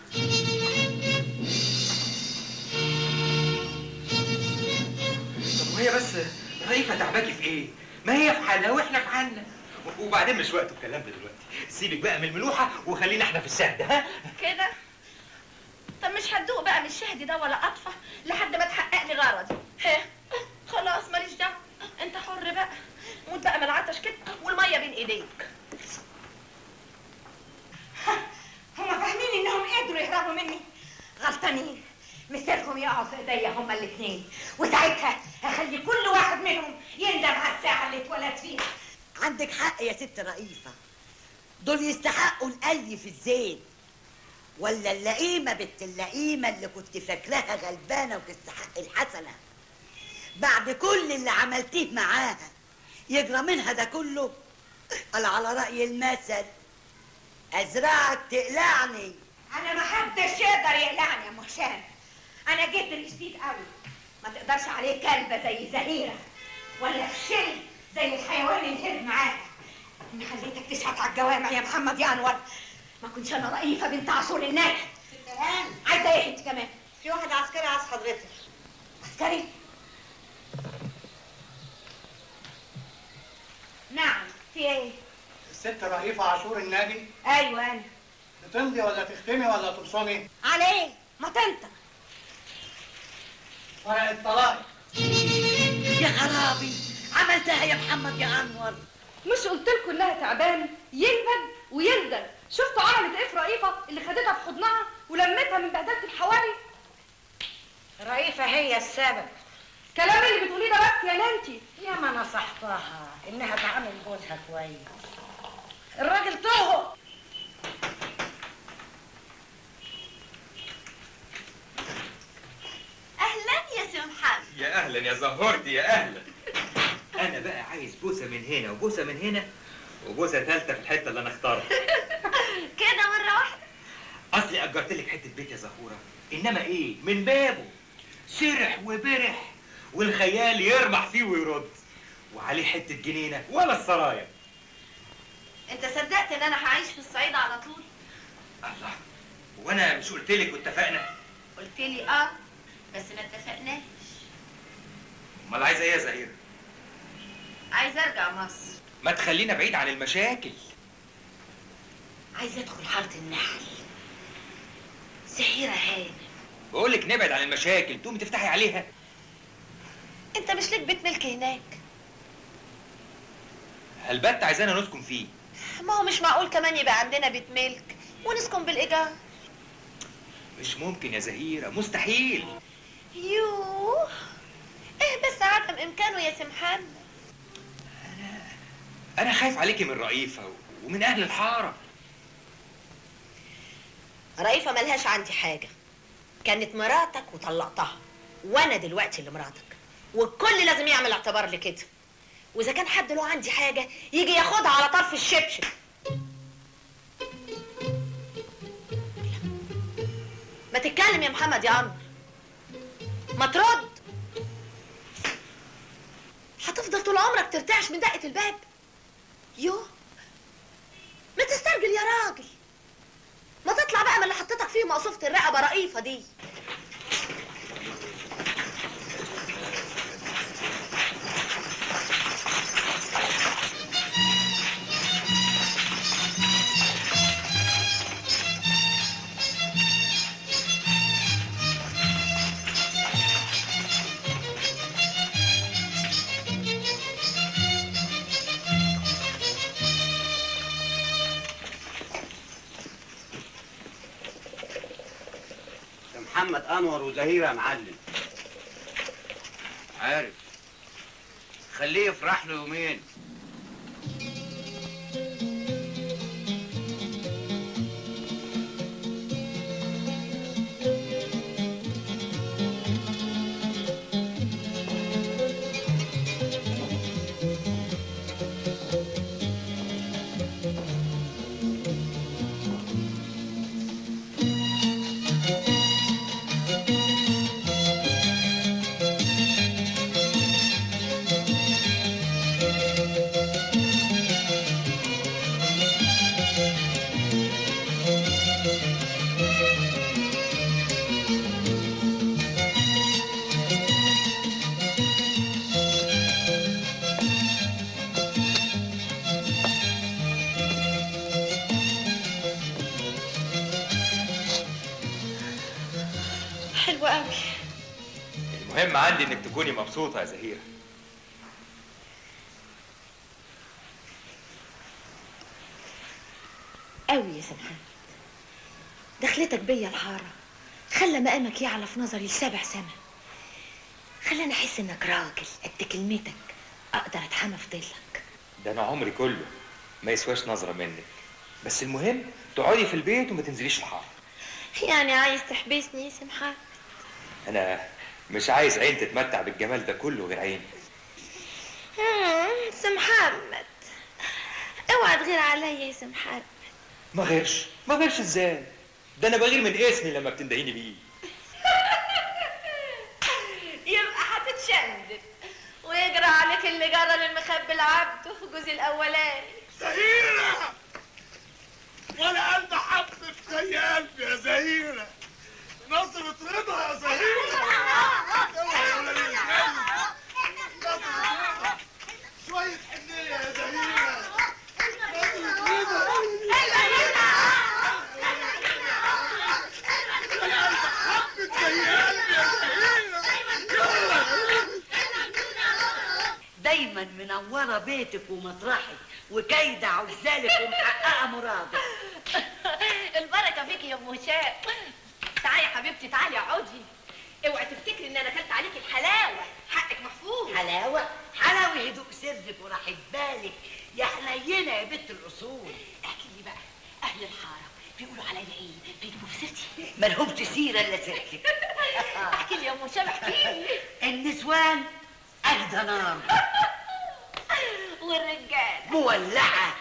طب وهي بس رئيفة تعباكي في ايه ما هي في حالها واحنا في حالنا وبعدين مش وقت الكلام ده دلوقتي سيبك بقى من الملوحة وخلينا احنا في السهد ها كده طب مش هتدوق بقى من الشهد ده ولا اطفى لحد ما تحقق لي غرضي ها خلاص ماليش دعوه انت حر بقى موت بقى من العطش كده والميه بين ايديك هما فاهمين انهم قدروا يهربوا مني غلطانين مثلهم يقعوا في ايديا هما الاثنين وساعتها هخلي كل واحد منهم يندم على الساعه اللي اتولد فيها عندك حق يا ست رئيفة دول يستحقوا القلي في الزيت ولا اللئيمة بنت اللئيمة اللي كنت فاكراها غلبانة وتستحق الحسنة بعد كل اللي عملتيه معاها يجرى منها ده كله قال على رأي المثل أزرعك تقلعني انا ما حدش يقدر يقلعني يا ام هشام انا جدري شديد قوي ما تقدرش عليه كلبه زي زهيره ولا فشل زي الحيوان اللي هرب معاها اني خليتك تشحت على الجوامع يا محمد يا انور ما كنتش انا رئيفه بنت عاشور الناجح عايزه ايه انت كمان في واحد عسكري عايز حضرتك عسكري نعم في ايه الست رئيفة عاشور الناجي ايوه انا تمضي ولا تختمي ولا تبصمي عليه ما تنطق ورق الطلاق يا خرابي عملتها يا محمد يا انور مش قلت لكم انها تعبانه ينبد ويندل شفتوا عملت ايه في رئيفه اللي خدتها في حضنها ولمتها من بهدله الحواري رئيفه هي السبب كلام اللي بتقوليه ده بس يا نانتي يا ما نصحتها انها تعامل جوزها كويس الراجل طهق اهلا يا سمحان يا اهلا يا زهورتي يا اهلا انا بقى عايز بوسه من هنا وبوسه من هنا وبوسه ثالثه في الحته اللي انا اختارها كده مره واحده اصلي اجرت لك حته بيت يا زهوره انما ايه من بابه سرح وبرح والخيال يرمح فيه ويرد وعليه حته جنينه ولا السرايا انت صدقت ان انا هعيش في الصعيد على طول الله وانا مش قلت لك واتفقنا قلت لي اه بس ما اتفقناش امال عايزه ايه يا زهيره عايزه ارجع مصر ما تخلينا بعيد عن المشاكل عايزه ادخل حاره النحل زهيره هانم بقول لك نبعد عن المشاكل تقومي تفتحي عليها انت مش ليك بيت ملك هناك هالبت عايزانا نسكن فيه ما هو مش معقول كمان يبقى عندنا بيت ملك ونسكن بالايجار مش ممكن يا زهيرة مستحيل يوه ايه بس عدم امكانه يا سمحان أنا خايف عليكي من رئيفة ومن أهل الحارة رئيفه ملهاش عندي حاجه كانت مراتك وطلقتها وانا دلوقتي اللي مراتك والكل لازم يعمل اعتبار لكده واذا كان حد له عندي حاجه يجي ياخدها على طرف الشبشب ما تتكلم يا محمد يا عمرو ما ترد هتفضل طول عمرك ترتعش من دقة الباب يو ما تسترجل يا راجل ما تطلع بقى من اللي حطيتك فيه مقصوفة الرقبة رئيفة دي ده محمد انور وزهيره يا معلم عارف خليه يفرح له يومين حلوة قوي المهم عندي إنك تكوني مبسوطة يا زهيرة قوي يا سمحان دخلتك بيا الحارة خلى مقامك يعلى في نظري لسبع سما خلاني احس انك راجل قد كلمتك اقدر اتحمى في ضلك ده أنا عمري كله ما يسواش نظرة منك بس المهم تقعدي في البيت وما تنزليش الحارة يعني عايز تحبسني يا سمحان أنا مش عايز عين تتمتع بالجمال ده كله غير عين مم، سي محمد اوعى تغير عليا يا سي محمد ما غيرش ما غيرش ازاي ده انا بغير من اسمي لما بتندهيني بيه يبقى هتتشندل ويجرى عليك اللي جرى للمخبي العبد في جوزي الاولاني زهيرة ولا قلب حب في زي قلبي يا زهيرة نظرة رضا يا زهيرة اوعى يا ولاد الكلب نظرة رضا شوية حنية يا زهيرة نظرة رضا ولا قلب حب زي قلبي يا زهيرة دايما منوره بيتك ومطرحك وكايده عزالك ومحققه مرادك البركه فيكي يا ام هشام تعالي يا حبيبتي تعالي اقعدي اوعي تفتكري ان انا اكلت عليكي الحلاوه حقك محفوظ حلاوه حلاوه هدوء سرك وراحه بالك يا حنينه يا بنت الاصول احكي لي بقى اهل الحاره بيقولوا عليا ايه بيجيبوا في سيرتي ملهمش سيره الا سيرتك احكي لي يا ام هشام احكي لي النسوان اجدى نار والرجال مولعه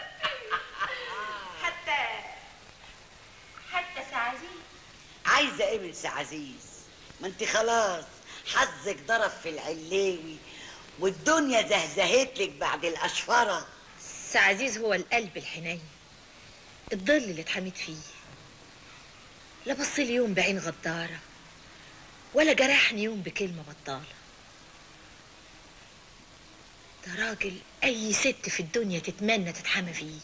حتى حتى سعزيز عايزه ايه من سي عزيز ما انت خلاص حظك ضرب في العلاوي والدنيا زهزهت لك بعد الاشفره سعزيز هو القلب الحنين الظل اللي اتحميت فيه لا بص لي يوم بعين غدارة ولا جرحني يوم بكلمة بطالة ده راجل أي ست في الدنيا تتمنى تتحمى فيه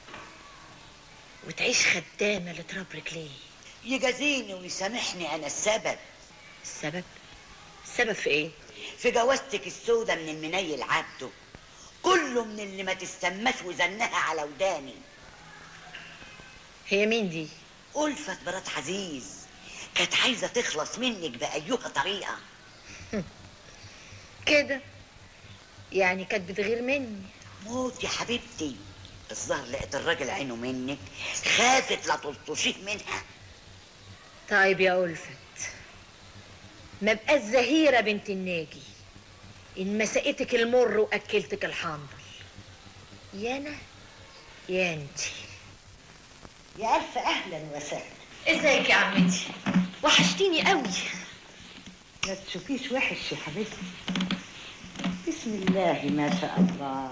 وتعيش خدامة لتراب رجليه يجازيني ويسامحني انا السبب السبب السبب في ايه في جوازتك السودة من المنيل عبده كله من اللي ما تستماش وزنها على وداني هي مين دي ألفت مرات عزيز كانت عايزة تخلص منك بأيها طريقة كده يعني كانت بتغير مني موت يا حبيبتي الظهر لقيت الراجل عينه منك خافت لا تلطشيه منها طيب يا ألفت ما بقاش زهيرة بنت الناجي إن مسقتك المر وأكلتك الحنظل يا أنا يا أنتي يا ألف أهلا وسهلا ازيك يا عمتي وحشتيني قوي ما تشوفيش وحش يا حبيبتي بسم الله ما شاء الله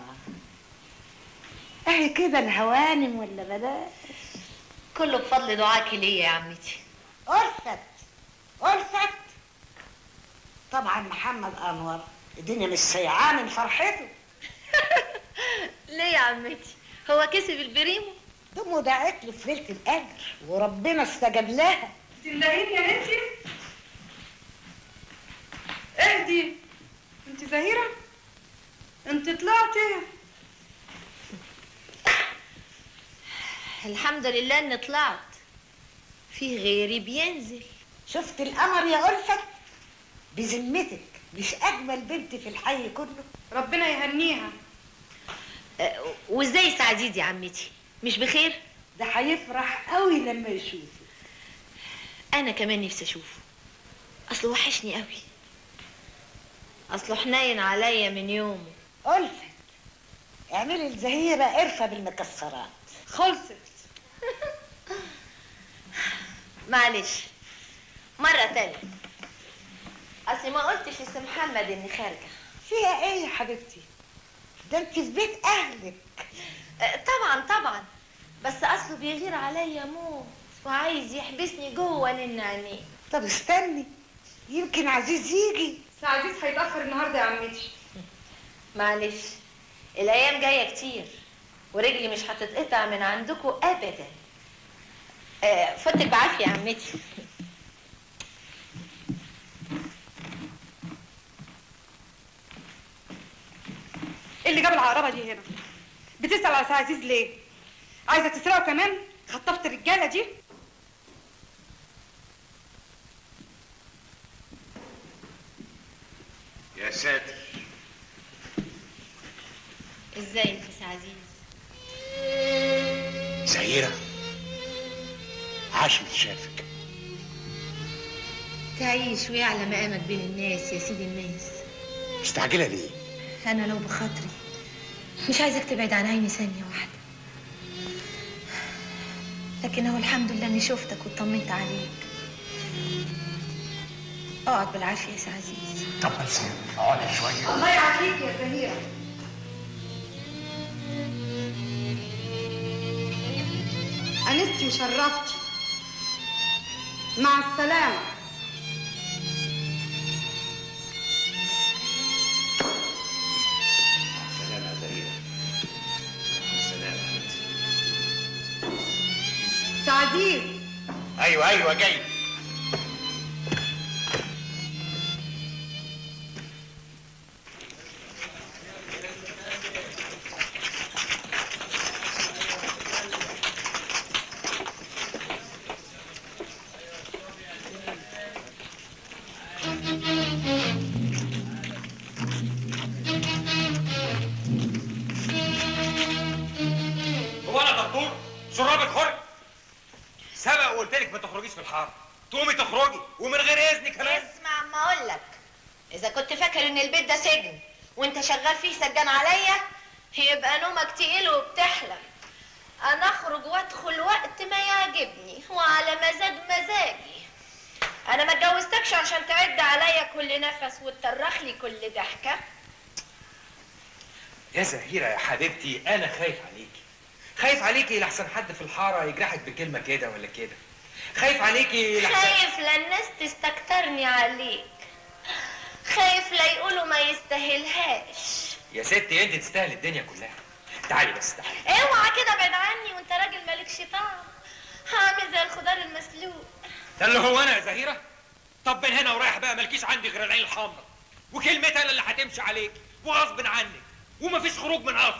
اهي كده الهوانم ولا بلاش كله بفضل دعاكي ليا يا عمتي ألفت ألفت طبعا محمد أنور الدنيا مش سيعاه من فرحته ليه يا عمتي هو كسب البريمو دمه دعت له في ليله الاجر وربنا استجاب لها تندهيني يا نتي اهدي انت زهيرة انت طلعتي الحمد لله اني طلعت في غيري بينزل شفت القمر يا ألفت بذمتك مش أجمل بنت في الحي كله ربنا يهنيها أه، وازاي سعديد يا عمتي مش بخير ده هيفرح قوي لما يشوفه انا كمان نفسي اشوفه اصله وحشني قوي اصله حنين عليا من يومه ألفت اعملي الزهيرة قرفة بالمكسرات خلصت معلش مرة تانية اصل ما قلتش لسي محمد اني خارجة فيها ايه يا حبيبتي ده انت في بيت اهلك أه، طبعا طبعا بس اصله بيغير عليا موت وعايز يحبسني جوه نن عينيه طب استني يمكن عزيز يجي عزيز هيتأخر النهارده يا عمتي معلش الايام جايه كتير ورجلي مش هتتقطع من عندكم ابدا آه، فوتك بعافيه يا عمتي ايه اللي جاب العقربة دي هنا بتسأل على سي عزيز ليه عايزة تسرقه كمان خطفت الرجالة دي يا ساتر ازيك يا سي عزيز زهيرة عاش من شافك تعيش ويعلى مقامك بين الناس يا سيدي الناس مستعجلة ليه؟ انا لو بخاطري مش عايزك تبعد عن عيني ثانيه واحده لكن هو الحمد لله اني شفتك واطمنت عليك اقعد بالعافيه يا سي عزيز طب بس اقعدي شوية الله يعافيك يا زهيرة أنستي وشرفتي مع السلامة سلام يا زهيرة سلام يا حبيبتي سعديد ايوه ايوه جاي هو انا دكتور شرابك حر سبق وقلت لك ما تخرجيش في الحر تقومي تخرجي ومن غير اذن كمان اسمع ما اقول لك اذا كنت فاكر ان البيت ده سجن وانت شغال فيه سجان عليا يبقى نومك تقيل وبتحلم انا اخرج وادخل وقت ما يعجبني وعلى مزاج مزاجي انا ما اتجوزتكش عشان تعد عليا كل نفس وتطرخ لي كل ضحكه يا زهيرة يا حبيبتي انا خايف عليكي خايف عليكي لحسن حد في الحارة يجرحك بكلمة كده ولا كده خايف عليكي لحسن خايف لا الناس تستكترني عليك خايف لا يقولوا ما يستاهلهاش يا ستي انت تستاهل الدنيا كلها تعالي بس تعالي اوعى كده بعد عني وانت راجل مالكش طعم عامل زي الخضار المسلوق ده اللي هو انا يا زهيرة طب من هنا ورايح بقى مالكيش عندي غير العين الحمراء وكلمتها انا اللي هتمشي عليك وغصب عنك ومفيش خروج من اصل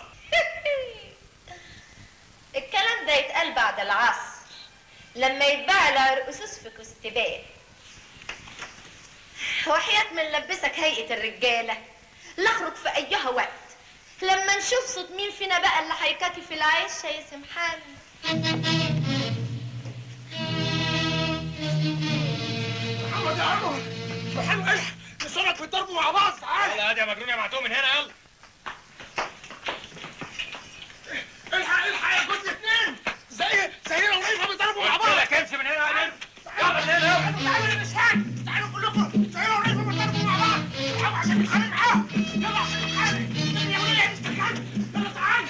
الكلام ده يتقال بعد العصر لما يتباع العرقسوس في كستبان وحياة من لبسك هيئة الرجالة لاخرج في أيها وقت لما نشوف صوت مين فينا بقى اللي هيكاكي في العيش يا سمحان محمد يا عمر محمد الحق نصرف بيضربوا مع بعض تعال يلا هادي يا مجنون يا معتوه من هنا يلا الحق الحق يا جزء اثنين زي زهيرة ونيفة بيضربوا مع بعض قلت لك امشي من هنا يا نجم يلا من هنا يلا تعالوا يا نسوان تعالوا كلكم زهيرة ونيفة بيضربوا مع بعض الحقوا عشان نتخانق معاهم يلا عشان نتخانق يا وليه نستخانق يلا تعالوا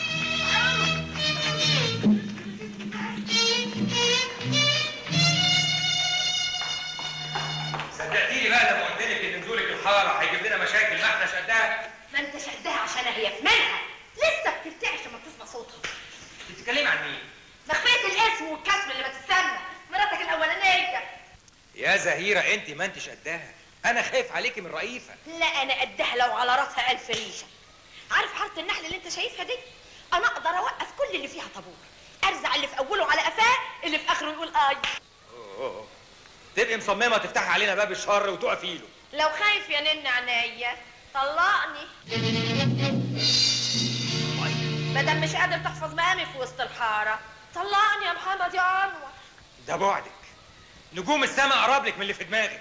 صدقتيني بقى لما قلت لك ان نزولك الحاره هيجيب لنا مشاكل ما احناش قدها ما انت شدها عشان هي في منها لسه بترتعش لما بتسمع صوتها بتتكلمي عن مين؟ مخفية الاسم والكسم اللي بتستنى مراتك الاولانيه يا زهيره انت ما انتش قدها انا خايف عليكي من رئيفه لا انا قدها لو على راسها الف ريشه عارف حاره النحل اللي انت شايفها دي انا اقدر اوقف كل اللي فيها طابور ارزع اللي في اوله على قفاه اللي في اخره يقول اي أوه. تبقي مصممه تفتحي علينا باب الشر وتقفي له لو خايف يا نن عينيا طلقني مادام مش قادر تحفظ مقامي في وسط الحاره طلقني يا محمد يا انور ده بعدك نجوم السماء قرب لك من اللي في دماغك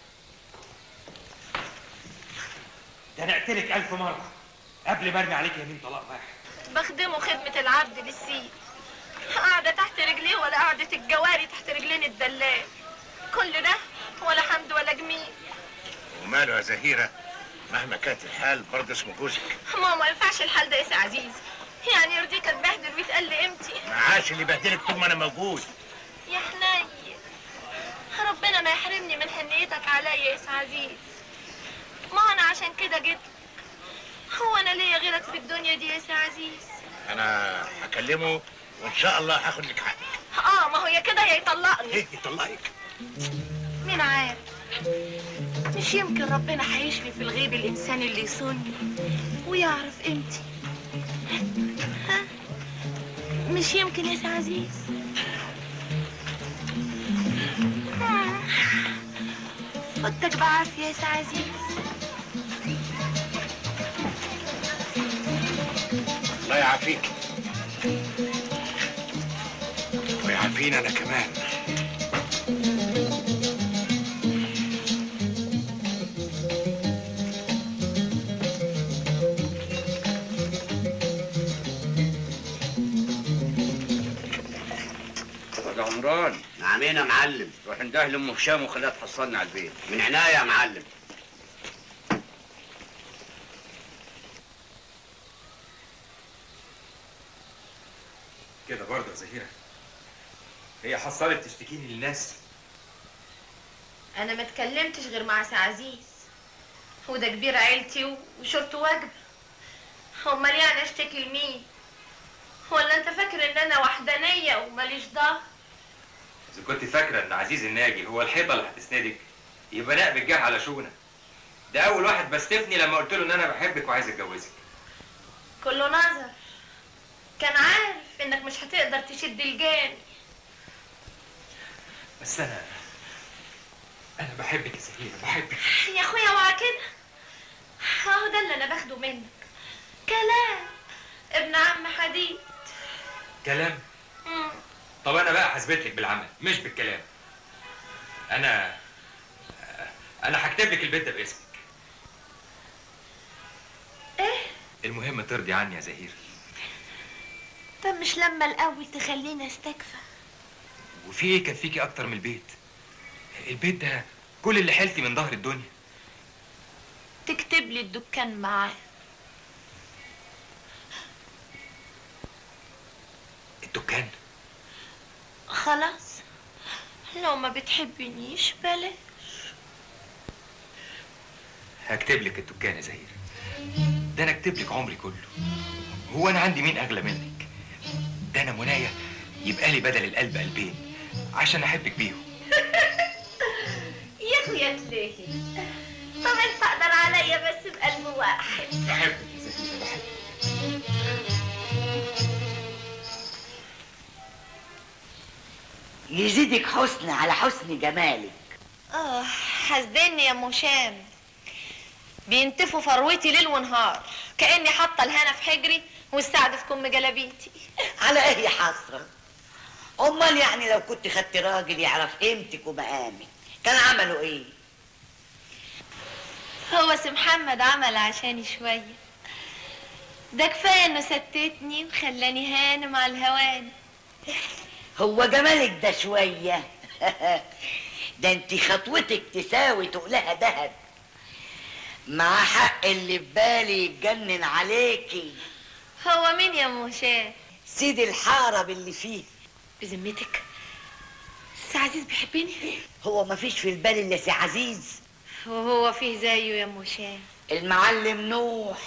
ده انا قلتلك الف مره قبل ما ارمي عليك يمين طلاق واحد بخدمه خدمة العبد للسيد قاعدة تحت رجليه ولا قاعدة الجواري تحت رجلين الدلال كل ده ولا حمد ولا جميل وماله يا زهيرة مهما كانت الحال برضه اسمه جوزك ماما ما ينفعش الحال ده يا سي عزيز يعني يرضيك اتبهدل ويتقال لي قيمتي معاش اللي بهدلك طول ما انا موجود يا حنين ربنا ما يحرمني من حنيتك عليا يا سي عزيز ما انا عشان كده جيت هو انا ليا غيرك في الدنيا دي يا سي عزيز انا هكلمه وان شاء الله هاخد لك حقك اه ما هو يا كده يا يطلقني ايه يطلقك مين عارف مش يمكن ربنا هيشفي في الغيب الانسان اللي يصوني ويعرف قيمتي ها مش يمكن يا سي عزيز مم. فوتك بعافية يا سي عزيز الله يعافيك ويعافينا انا كمان يا عمران نعمين يا معلم روح انده لام هشام وخليها تحصلني على البيت من عناية يا معلم كده برضه يا زهيره هي حصلت تشتكيني للناس انا ما اتكلمتش غير مع سي عزيز وده كبير عيلتي وشرطه واجب امال يعني اشتكي لمين ولا انت فاكر ان انا وحدانيه وماليش ظهر اذا كنت فاكره ان عزيز الناجي هو الحيطه اللي هتسندك يبقى نقب الجاه على شونه ده اول واحد بستفني لما قلت له ان انا بحبك وعايز اتجوزك كله نظر كان عارف انك مش هتقدر تشد الجاني بس انا انا بحبك يا زهيره بحبك يا اخويا اوعى كده اهو ده اللي انا باخده منك كلام ابن عم حديد كلام مم. طب انا بقى هثبت لك بالعمل مش بالكلام انا انا هكتب لك البيت ده باسمك ايه المهم ترضي عني يا زهير طب مش لما الاول تخليني استكفى وفي ايه يكفيكي اكتر من البيت البيت ده كل اللي حيلتي من ظهر الدنيا تكتب لي الدكان معاه الدكان خلاص لو ما بتحبنيش بلاش هكتب لك الدكان يا زهير ده انا اكتب لك عمري كله هو انا عندي مين اغلى منك ده انا منايا يبقى لي بدل القلب قلبين عشان احبك بيهم يا اخويا تلاهي طب انت اقدر عليا بس بقلب واحد بحبك يا زهير بحبك يزيدك حسن على حسن جمالك اه حسدني يا ام هشام بينتفوا فروتي ليل ونهار كاني حاطه الهنا في حجري والسعد في كم جلابيتي على ايه حسرة امال يعني لو كنت خدت راجل يعرف قيمتك ومقامك كان عملوا ايه هو سي محمد عمل عشاني شويه ده كفايه انه ستتني وخلاني هانم على الهوان هو جمالك ده شوية ده انت خطوتك تساوي تقلها دهب مع حق اللي في بالي يتجنن عليكي هو مين يا ام هشام سيد الحارة باللي فيه بذمتك سي عزيز بيحبني هو مفيش في البال الا سي عزيز وهو فيه زيه يا ام هشام المعلم نوح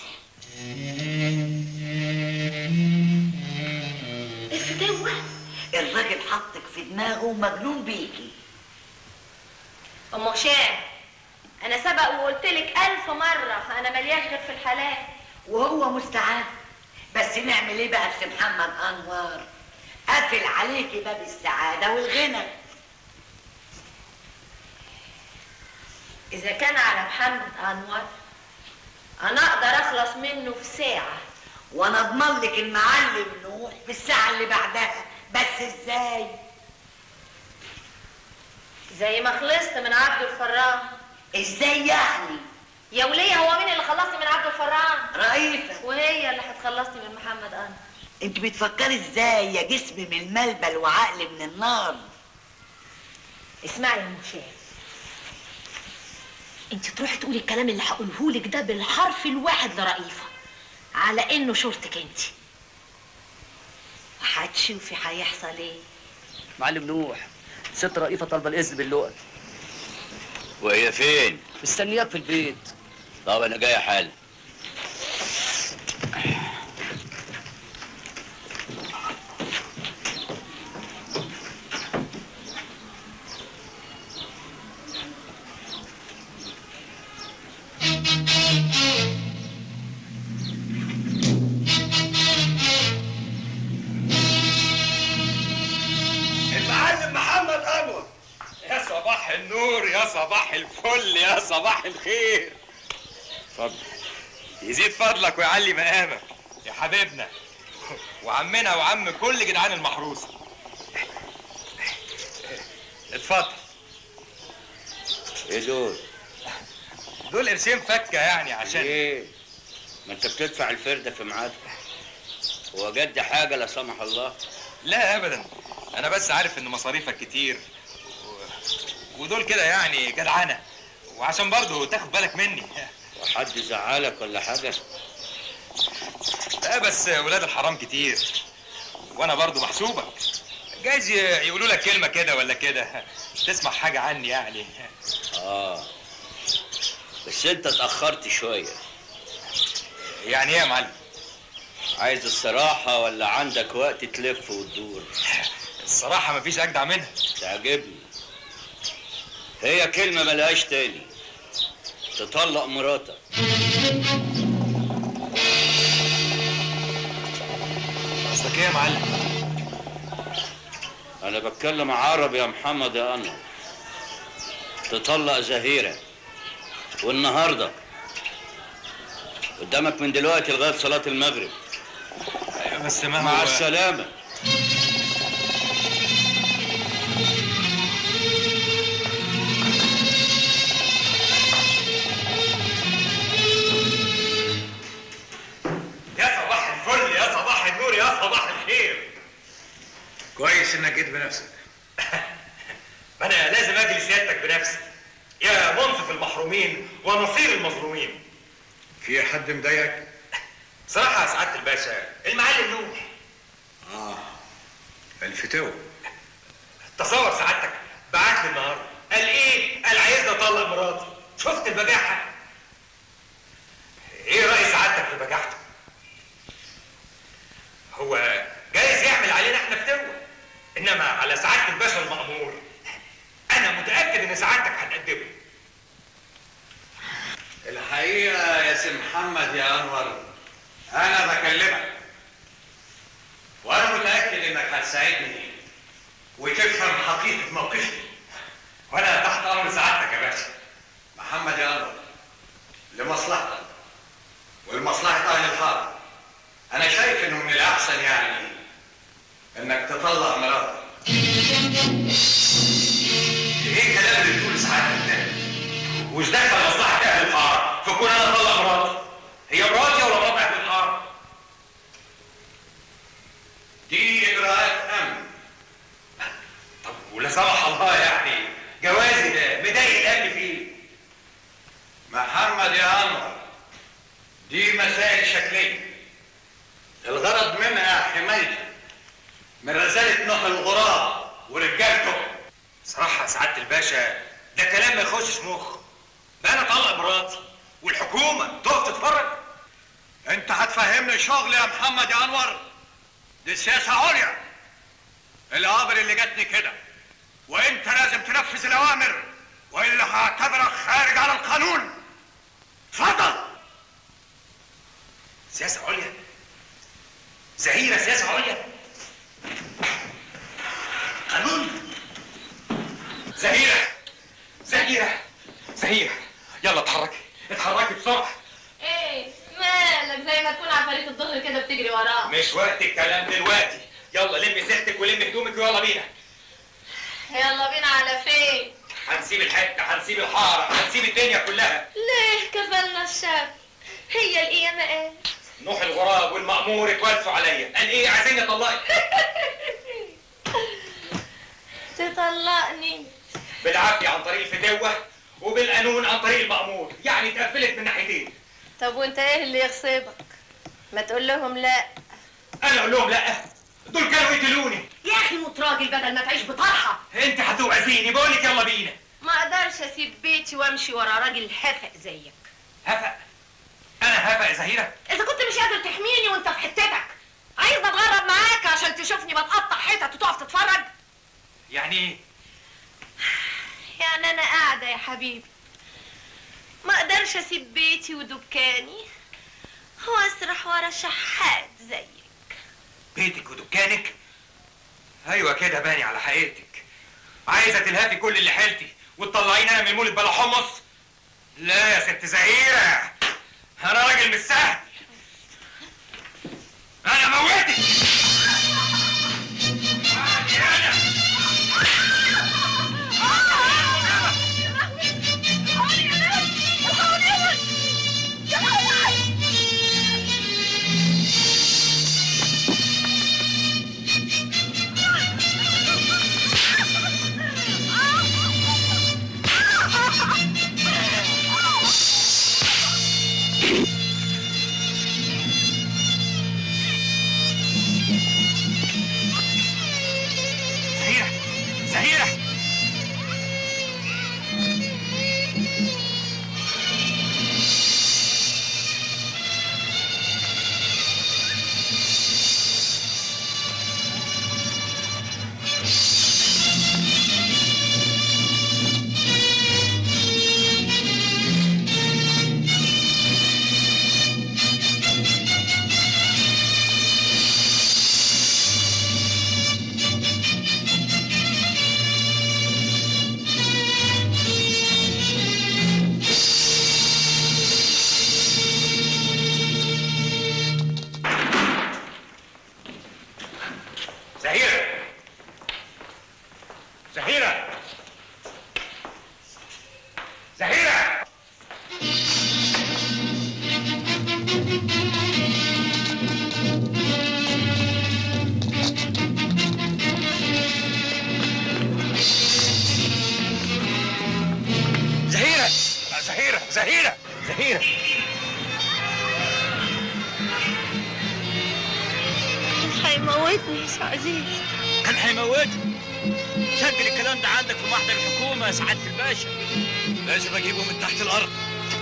الفتوة الراجل حطك في دماغه مجنون بيكي ام هشام انا سبق وقلت لك الف مره انا ملياش غير في الحلال وهو مستعان بس نعمل ايه بقى في محمد انور قافل عليكي باب السعاده والغنى اذا كان على محمد انور انا اقدر اخلص منه في ساعه وانا اضمن لك المعلم نوح في الساعه اللي بعدها بس ازاي زي ما خلصت من عبد الفران ازاي يعني يا وليه هو مين اللي خلصني من عبد الفران رئيفة وهي اللي هتخلصني من محمد انور انت بتفكري ازاي يا جسم من الملبل وعقل من النار اسمعي يا ام هشام انت تروحي تقولي الكلام اللي هقوله لك ده بالحرف الواحد لرئيفه على انه شورتك انت وهتشوفي هيحصل ايه معلم نوح ست رئيفة طالبة الإذن باللقط وهي فين؟ مستنياك في البيت طب انا جاي حالا المعلم محمد انور يا صباح النور يا صباح الفل يا صباح الخير اتفضل يزيد فضلك ويعلي مقامك يا حبيبنا وعمنا وعم كل جدعان المحروسه اتفضل ايه دول؟ دول قرشين فكه يعني عشان ايه؟ ما انت بتدفع الفردة في ميعادها هو جد حاجة لا سمح الله لا ابدا انا بس عارف ان مصاريفك كتير و... ودول كده يعني جدعنه وعشان برضه تاخد بالك مني وحد زعلك ولا حاجة؟ لا بس ولاد الحرام كتير وانا برضه محسوبك جايز ي- يقولوا لك كلمه كده ولا كده تسمع حاجه عني يعني اه بس انت اتأخرت شوية يعني ايه يا معلم؟ عايز الصراحة ولا عندك وقت تلف وتدور؟ الصراحة مفيش أجدع منها تعجبني هي كلمة ملهاش تاني تطلق مراتك قصدك ايه يا معلم؟ أنا بتكلم عربي يا محمد يا أنور تطلق زهيرة والنهاردة قدامك من دلوقتي لغاية صلاة المغرب ايوه بس ما مع هو- السلامة يا صباح الفل يا صباح النور يا صباح الخير كويس انك جيت بنفسك ما انا لازم اجي لسيادتك بنفسي يا منصف المحرومين ونصير المظلومين في حد مضايقك؟ صراحة يا سعادة الباشا المعلم نوح اه الفتوى تصور سعادتك بعت لي النهارده قال ايه؟ قال عايزني اطلق مراتي شفت البجاحة؟ ايه رأي سعادتك في بجاحته؟ هو جايز يعمل علينا احنا فتوة انما على سعادة الباشا المأمور انا متأكد ان سعادتك هتقدمه الحقيقة يا سي محمد يا أنور أنا بكلمك وأنا متأكد إنك هتساعدني وت... وتفهم حقيقة موقفي وانا تحت امر سعادتك يا باشا محمد يا انور لمصلحتك ولمصلحة اهل الحارة انا شايف انه من الاحسن يعني انك تطلق مراتك ايه الكلام اللي بتقول سعادتك ده وش دخل مصلحة اهل الحارة فكون انا اطلق مراتي هي مراتي ولا مرات اهل الحارة دي اجراءات امن طب ولا سمح الله يعني جوازي ده مضايق الامن فيه محمد يا انور دي مسائل شكليه الغرض منها حمايتك من رسالة نوح الغراب ورجالته صراحة يا سعادة الباشا ده كلام ما يخشش مخ بقى انا طلق مراتي والحكومة تقف تتفرج انت هتفهمني شغل يا محمد يا انور دي سياسة عليا الامر اللي جاتني كده وانت لازم تنفذ الاوامر والا هعتبرك خارج على القانون اتفضل سياسة عليا زهيرة سياسة عليا قانون زهيرة زهيرة زهيرة يلا اتحركي اتحركي بسرعة ايه مالك زي ما تكون عفاريت الظهر كده بتجري وراه مش وقت الكلام دلوقتي يلا لمي سيرتك ولمي هدومك ويلا بينا يلا بينا على فين هنسيب الحتة هنسيب الحارة هنسيب الدنيا كلها ليه كفلنا الشاب هي القيامة ايه نوح الغراب والمأمور اتوالفوا عليا قال ايه عايزين اطلقك تطلقني بالعافية عن طريق الفتوة وبالقانون عن طريق المأمور يعني اتقفلت من ناحيتين طب وانت ايه اللي يغصبك ما تقول لهم لا انا اقول لهم لا دول كانوا يقتلوني يا اخي موت راجل بدل ما تعيش بطرحه انت هتوعزيني بقول لك يلا بينا ما اقدرش اسيب بيتي وامشي ورا راجل هفق زيك هفق انا هفق يا زهيرة اذا كنت مش قادر تحميني وانت في حتتك عايزني اتغرب معاك عشان تشوفني بتقطع حتت وتقف تتفرج يعني ايه يعني انا قاعده يا حبيبي ما اقدرش اسيب بيتي ودكاني واسرح ورا شحات زيك بيتك ودكانك ايوه كده باني على حقيقتك عايزه تلهفي كل اللي حيلتي وتطلعيني انا من مولد بلا حمص لا يا ست زهيره انا راجل مش سهل انا موتك زهيرة زهيرة زهيرة زهيرة زهيرة زهيرة زهيرة زهيرة زهيرة هيموتني يا عزيز كان هيموتك سجل الكلام ده عندك في محضر الحكومة يا سعادة الباشا لازم اجيبه من تحت الارض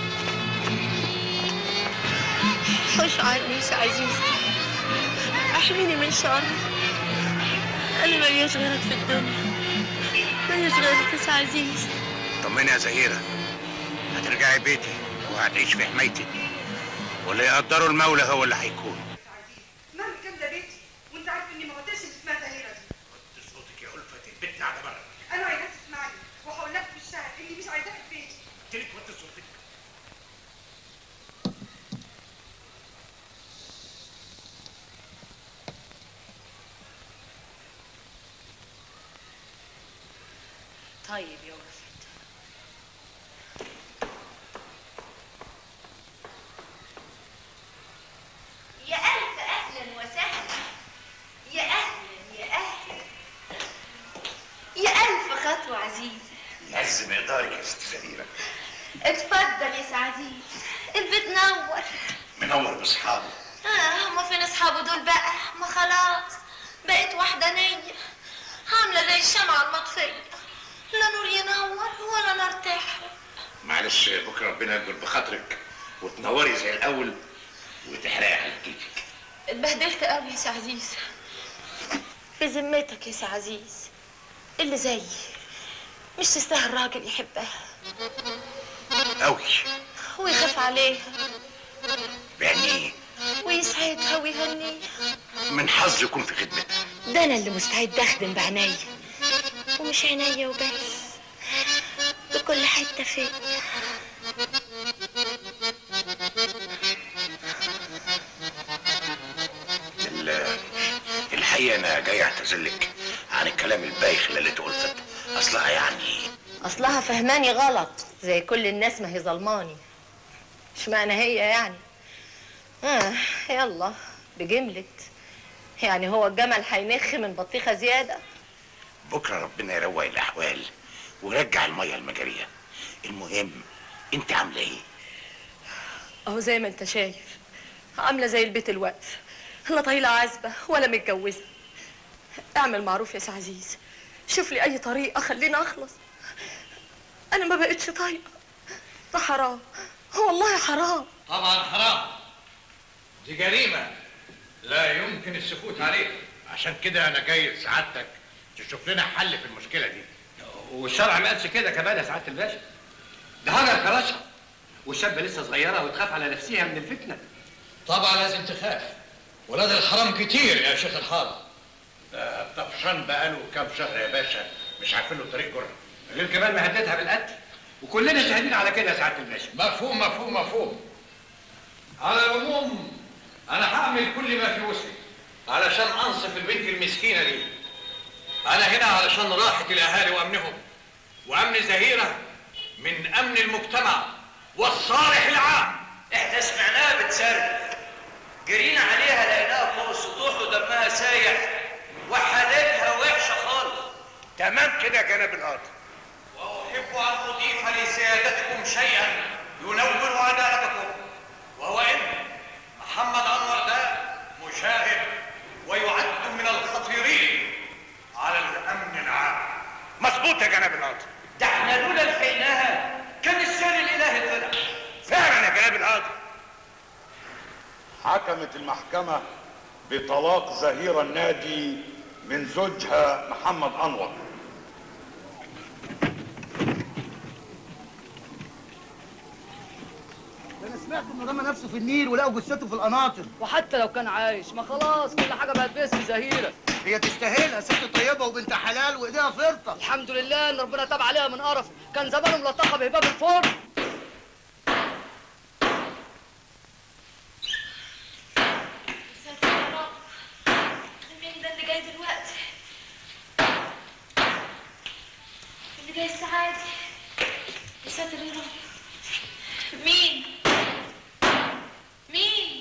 حوش عني يا عزيز احميني من شر انا ماليش غيرك في الدنيا ماليش غيرك يا عزيز طمني يا زهيرة هترجعي بيتي وهتعيش في حمايتي واللي يقدروا المولى هو اللي هيكون مهما كان ده بيتي وانت عارف اني ما بطيقش اللي اسمها زهيره دي صوتك يا ألفة البت طيب يا وفد يا ألف أهلا وسهلا يا أهلا يا أهلا يا ألف خطوة عزيزة يعز مقدارك يا ست زهيرة اتفضل يا سعديد البيت نور منور باصحابه آه هما فين أصحابه دول بقى ما خلاص بقيت وحدانية عاملة زي الشمعة المطفية لا نور ينور ولا نار تحرق معلش بكره ربنا يكبر بخاطرك وتنوري زي الاول وتحرقي على كيفك اتبهدلت قوي يا سي عزيز في ذمتك يا سي عزيز اللي زيي مش تستاهل راجل يحبها قوي ويخاف عليها بعينيه ويسعدها ويهنيها من حظ يكون في خدمتها ده انا اللي مستعد اخدم بعينيا ومش عينيا وبس بكل حته فيا ال- الحقيقه انا جاي اعتذرلك عن الكلام البايخ اللي قلته قلت اصلها يعني اصلها فهماني غلط زي كل الناس ما هي ظلماني اشمعنى هي يعني اه يلا بجملة يعني هو الجمل هينخ من بطيخة زيادة بكره ربنا يروق الاحوال ويرجع الميه المجاريه المهم انت عامله ايه اهو زي ما انت شايف عاملة زي البيت الوقف لا طايلة عزبة ولا متجوزة اعمل معروف يا سي عزيز شوف لي اي طريقة خليني اخلص انا ما بقتش طايقة ده حرام والله حرام طبعا حرام دي جريمة لا يمكن السكوت عليها عشان كده انا جاي لسعادتك تشوف لنا حل في المشكله دي والشرع ما قالش كده كمان يا سعاده الباشا ده هجر كرشها والشابه لسه صغيره وتخاف على نفسها من الفتنه طبعا لازم تخاف ولاد الحرام كتير يا شيخ الحارة ده طفشان بقاله كام شهر يا باشا مش عارفين له طريق جره غير كمان مهددها بالقتل وكلنا شاهدين على كده يا سعاده الباشا مفهوم مفهوم مفهوم على العموم انا هعمل كل ما في وسعي علشان انصف البنت المسكينه دي انا هنا علشان راحه الاهالي وامنهم وامن زهيره من امن المجتمع والصالح العام احنا سمعناها بتسرق جرينا عليها لقيناها فوق السطوح ودمها سايح وحالتها وحشه خالص تمام كده يا جناب القاضي واحب ان اضيف لسيادتكم شيئا ينور عدالتكم وهو ان محمد انور ده مشاهد ويعد من الخطيرين على الامن العام مظبوط يا جناب القاضي ده احنا لولا لحقناها كان السر الالهي طلع فعلا يا جناب القاضي حكمت المحكمة بطلاق زهيرة النادي من زوجها محمد أنور ده انا سمعت انه رمى نفسه في النيل ولقوا جثته في القناطر وحتى لو كان عايش ما خلاص كل حاجه بقت باسم زهيره هي تستاهلها ست طيبه وبنت حلال وايديها فرطه الحمد لله ان ربنا تاب عليها من قرف كان زمانه ملطخه بهباب الفرن ساتر يا رب مين ده اللي جاي دلوقتي اللي جاي السعادة يا ساتر يا رب مين مين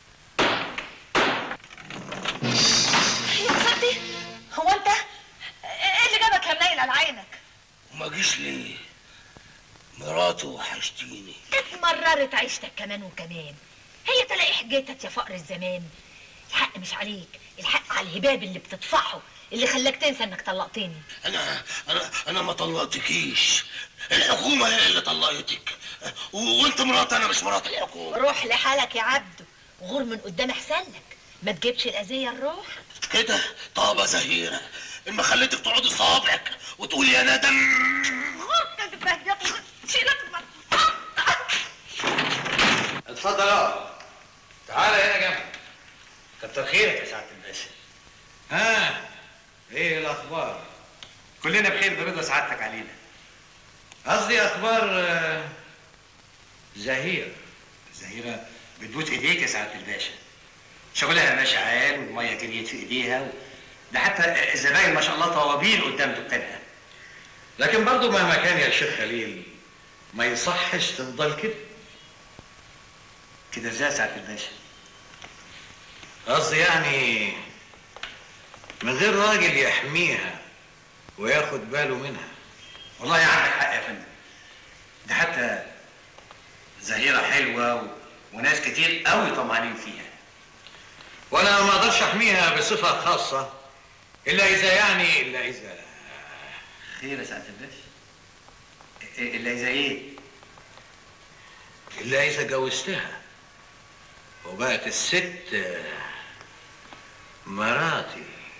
يا صدي هو انت ايه اللي جابك يا منيل على عينك وما جيش ليه مراته وحشتيني اتمررت عيشتك كمان وكمان هي تلاقي حجتك يا فقر الزمان الحق مش عليك الحق على الهباب اللي بتدفعه اللي خلاك تنسى انك طلقتني انا انا انا ما طلقتكيش الحكومه هي اللي طلقتك و- وانت مرات انا مش مرات الحكومه روح لحالك يا عبده غور من قدام احسن لك ما تجيبش الاذيه الروح كده طابه زهيره اما خليتك تقعدي صابعك وتقولي يا ندم اتفضل اقعد تعالى هنا جنبي كتر خيرك يا سعاده الباشا ها ايه الاخبار كلنا بخير برضا سعادتك علينا قصدي اخبار آه، زهير زهيرة بتبوس ايديك يا سعاده الباشا شغلها ماشي عال والميه جريت في ايديها و... ده حتى الزباين ما شاء الله طوابين قدام دكانها لكن برضو مهما كان يا شيخ خليل ما يصحش تفضل كده كده ازاي يا سعاده الباشا قصدي يعني من غير راجل يحميها وياخد باله منها والله عندك حق يا فندم ده حتى زهيره حلوه و... وناس كتير قوي طمعانين فيها وانا ما اقدرش احميها بصفه خاصه الا اذا يعني الا اذا خير يا سعاده الباشا إيه- الا اذا ايه الا اذا جوزتها وبقت الست آه، مراتي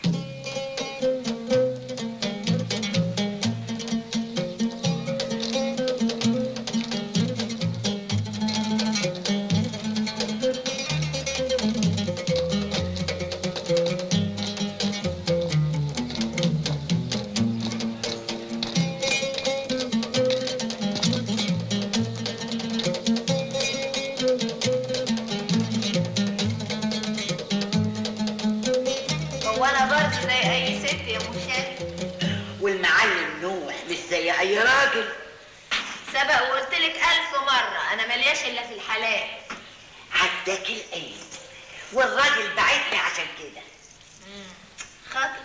هو انا برضه زي اي ست يا مشاهد والمعلم نوح مش زي اي راجل سبق وقلت لك الف مره انا ملياش الا في الحلال عداك الايد والراجل بعتني عشان كده خاطر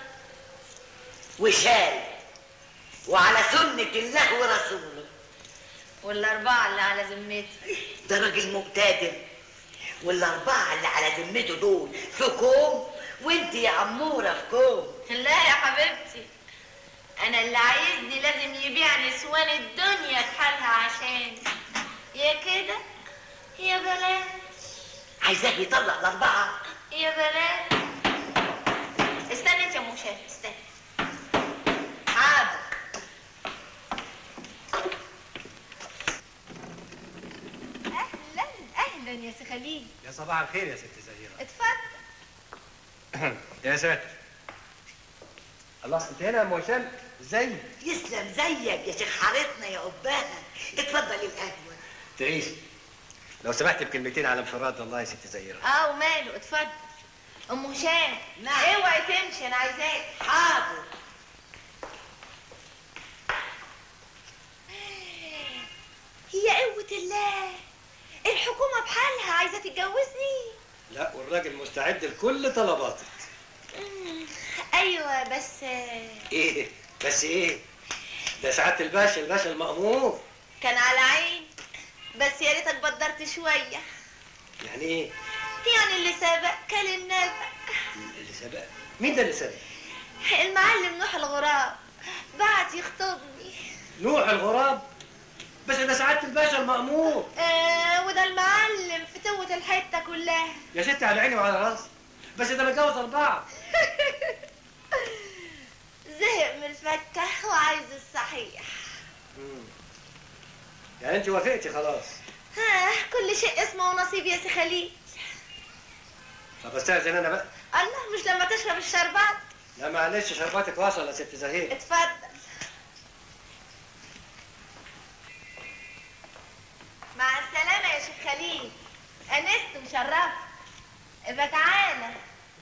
وشال وعلى سنة الله ورسوله والاربعه اللي على ذمتي ده راجل مقتدر والأربعة اللي على ذمته دول في كوم وانت يا عمورة في كوم لا يا حبيبتي انا اللي عايزني لازم يبيع نسوان الدنيا في حالها عشان يا كده يا بلاش عايزاه يطلق الأربعة يا بلاش استني انت يا مشاهد استني حاضر اهلا اهلا يا سي خليل يا صباح الخير يا ست زهيرة اتفضل يا ساتر الله انت هنا يا ام هشام ازاي يسلم زيك يا شيخ حارتنا يا قباها اتفضل القهوة تعيش لو سمحت بكلمتين على انفراد والله يا ست زهيرة اه وماله اتفضل ام هشام نعم. اوعي تمشي انا عايزاك حاضر هي قوة الله الحكومة بحالها عايزة تتجوزني لا والراجل مستعد لكل طلباتك مم، ايوه بس ايه بس ايه ده سعادة الباشا الباشا المأمور كان على عين بس يا ريتك بدرت شوية يعني ايه يعني اللي سبق كان النبأ اللي سبق مين ده اللي سبق المعلم نوح الغراب بعت يخطبني نوح الغراب بس ده سعادة الباشا المأمور آه وده المعلم فتوة الحتة كلها يا ستي على عيني وعلى راسي بس ده متجوز أربعة زهق من الفكة وعايز الصحيح مم. يعني انت وافقتي خلاص ها كل شيء اسمه ونصيب يا سي خليل طب استاذن انا بقى الله مش لما تشرب الشربات لا معلش شرباتك وصل يا ست زهير اتفضل مع السلامة يا شيخ خليل أنست وشرفت ابقى تعالى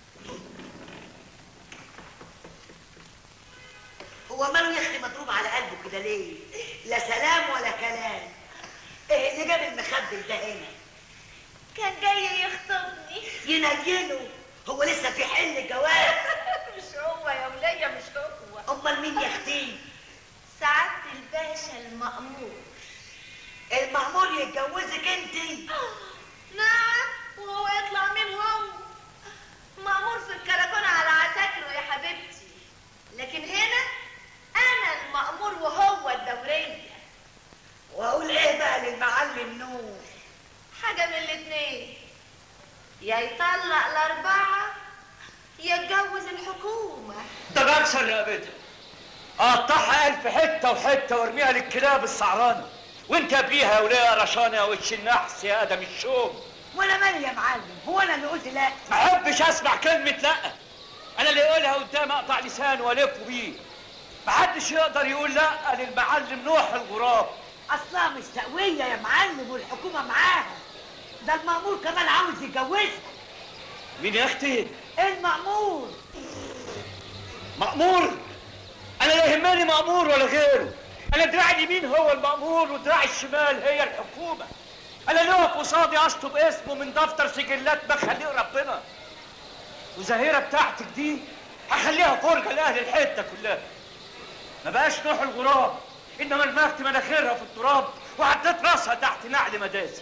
هو ماله يا اختي مضروب على قلبه كده ليه لا سلام ولا كلام ايه اللي جاب المخبل ده هنا كان جاي يخطبني ينيله هو لسه في حل جواز مش هو يا ولية مش هو امال مين يا اختي سعادة الباشا المأمور المأمور يتجوزك انت نعم وهو يطلع مين هو مأمور في الكراكون على عساكره يا حبيبتي لكن هنا أنا المأمور وهو الدورية واقول ايه بقى للمعلم نور حاجة من الاتنين يا يطلق الأربعة يا يتجوز الحكومة ده بكسر رقبتها اقطعها الف حته وحته وارميها للكلاب السعرانه وانت بيها يا وليه رشانه يا وش النحس يا ادم الشوم وانا مالي يا معلم هو انا اللي قلت لا ما احبش اسمع كلمه لا انا اللي يقولها قدام اقطع لسانه والف بيه محدش يقدر يقول لا للمعلم نوح الغراب اصلها مش تقويه يا معلم والحكومه معاها ده المأمور كمان عاوز يتجوزها مين يا اختي المأمور مأمور انا لا يهمني مأمور ولا غيره انا دراع اليمين هو المأمور ودراع الشمال هي الحكومة انا اللي واقف قصادي اشطب اسمه من دفتر سجلات مخليه ربنا وزهيرة بتاعتك دي هخليها فرجة لأهل الحتة كلها ما بقاش نوح الغراب انما المخت مناخيرها في التراب وعدت راسها تحت نعل مدازي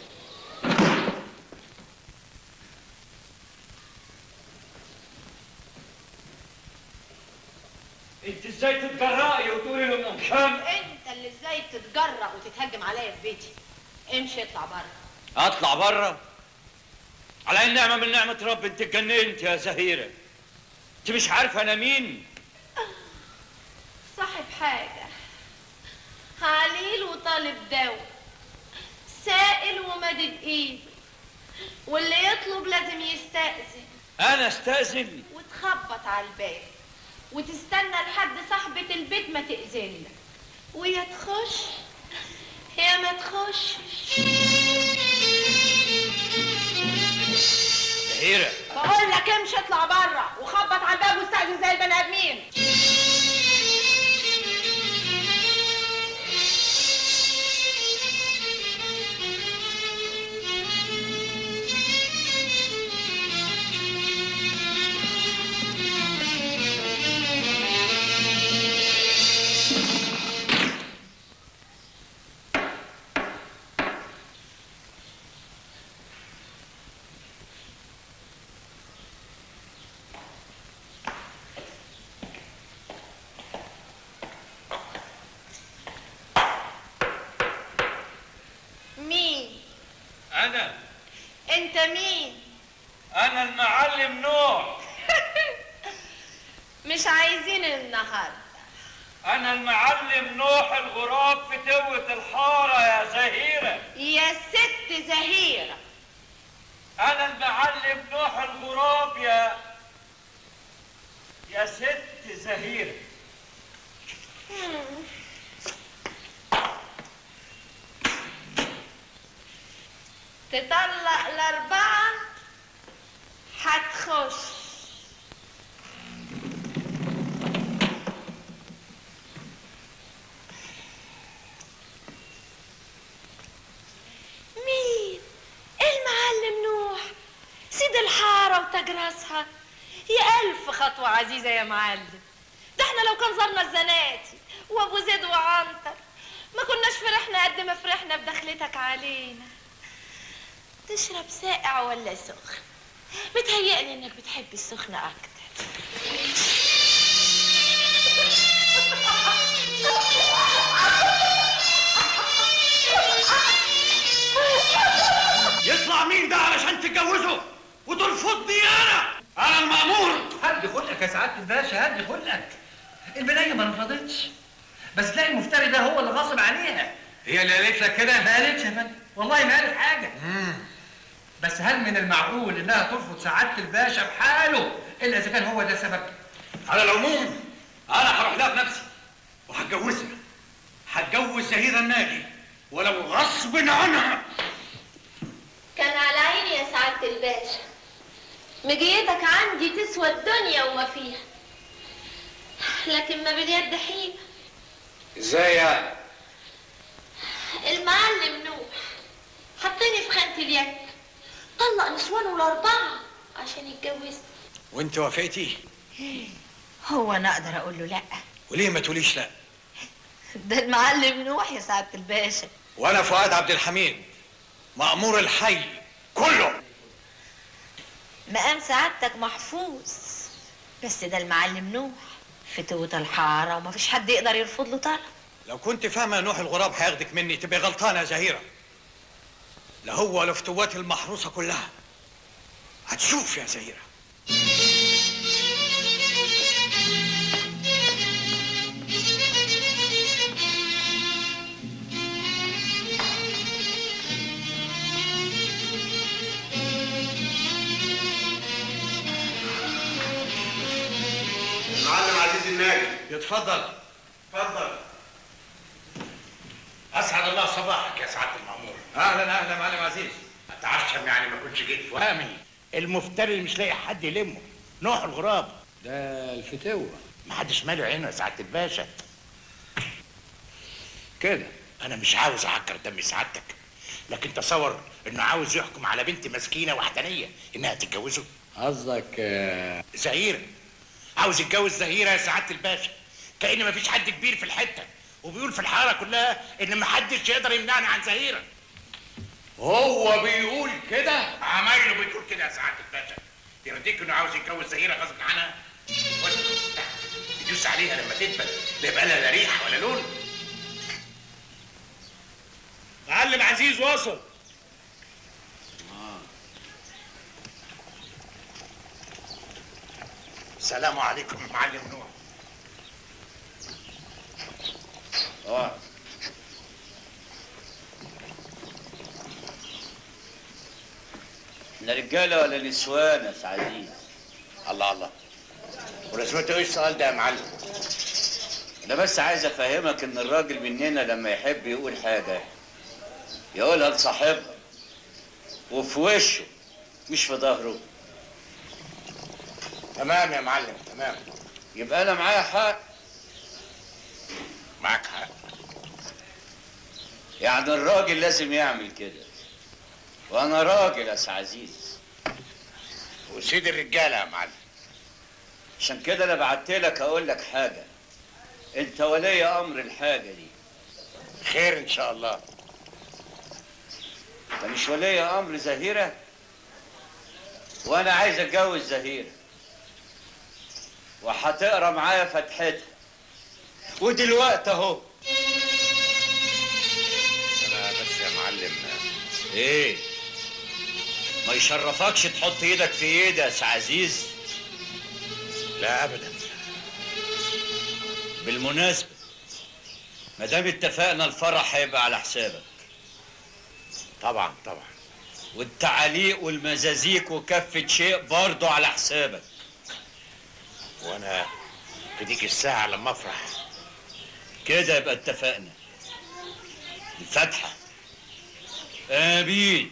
انت ازاي تتجرأي وتقولي لام هشام انت اللي ازاي تتجرأ وتتهجم عليا في بيتي امشي اطلع بره اطلع بره على النعمة من نعمة رب انت اتجننت يا زهيرة انت مش عارفة انا مين صاحب حاجة عليل وطالب دواء سائل ومدد ايده واللي يطلب لازم يستأذن انا استأذن وتخبط على الباب وتستنى لحد صاحبة البيت ما تأذن لك ويا تخش يا ما تخشش زهيرة بقول لك امشي اطلع بره وخبط على الباب واستأذن زي البني ادمين مين انا انت مين انا المعلم نوح مش عايزين النهارده انا المعلم نوح الغراب في توة الحارة يا زهيرة يا ست زهيرة انا المعلم نوح الغراب يا يا ست زهيرة تطلق الأربعة هتخش مين؟ المعلم نوح سيد الحارة وتاج راسها يا ألف خطوة عزيزة يا معلم ده احنا لو كان زرنا الزناتي وابو زيد وعنتر ما كناش فرحنا قد ما فرحنا بدخلتك علينا تشرب ساقع ولا سخن متهيألي انك بتحب السخن اكتر يطلع مين ده علشان تتجوزه وترفضني انا انا المأمور هدي خلقك يا سعاده الباشا هدي خلقك البنيه ما رفضتش بس تلاقي المفتري ده هو اللي غاصب عليها هي اللي قالت لك كده ما قالتش يا فندم والله ما قالت حاجه بس هل من المعقول انها ترفض سعاده الباشا بحاله الا اذا كان هو ده سبب على العموم انا هروح لها بنفسي وهتجوزها هتجوز زهيرة النادي ولو غصب عنها كان على عيني يا سعادة الباشا مجيتك عندي تسوى الدنيا وما فيها لكن ما باليد حيلة ازاي يعني المعلم نوح حطني في خانة اليد طلق نسوانه الأربعة عشان يتجوزني وانت وافقتي هو انا اقدر اقول له لا وليه ما تقوليش لا ده المعلم نوح يا سعاده الباشا وانا فؤاد عبد الحميد مأمور الحي كله مقام سعادتك محفوظ بس ده المعلم نوح فتوة الحارة ومفيش حد يقدر يرفض له طلب لو كنت فاهمة نوح الغراب هياخدك مني تبقى غلطانة يا زهيرة لا هو ولا فتوات المحروسة كلها هتشوف يا زهيرة المعلم عزيز الناجي يتفضل اتفضل اسعد الله صباحك يا سعاده المامور اهلا اهلا معلم عزيز اتعشم يعني ما كنتش جيت في وهمي المفتري اللي مش لاقي حد يلمه نوح الغراب ده الفتوة محدش ماله عينه يا سعاده الباشا كده انا مش عاوز اعكر دم سعادتك لكن تصور انه عاوز يحكم على بنت مسكينه وحدانيه انها تتجوزه قصدك زهيره عاوز يتجوز زهيره يا سعاده الباشا كأن مفيش حد كبير في الحته وبيقول في الحاره كلها ان محدش يقدر يمنعني عن زهيره هو بيقول كده عمايله بتقول كده يا سعاده الباشا يرضيك انه عاوز يتجوز زهيره غصب عنها خد، يدوس عليها لما تدبل لا يبقى لها لا ريحه ولا لون معلم عزيز وصل السلام عليكم يا معلم نوح اه احنا رجاله ولا نسوان يا سعدين الله الله ولازمته ايه السؤال ده يا معلم انا بس عايز افهمك ان الراجل مننا لما يحب يقول حاجه يقولها لصاحبها وفي وشه مش في ظهره تمام يا معلم تمام يبقى انا معايا حق معاك حق يعني الراجل لازم يعمل كده وانا راجل يا سي عزيز وسيد الرجاله يا معلم عشان كده انا بعت لك اقول لك حاجه انت ولي امر الحاجه دي خير ان شاء الله انت مش ولي امر زهيره وانا عايز اتجوز زهيره وهتقرا معايا فتحتها ودلوقتي اهو انا بس يا معلم ايه ما يشرفكش تحط ايدك في ايدي يا سي عزيز لا ابدا بالمناسبه ما دام اتفقنا الفرح هيبقى على حسابك طبعا طبعا والتعاليق والمزازيك وكفة شيء برضه على حسابك وانا في ديك الساعه لما افرح كده يبقى اتفقنا الفاتحة آمين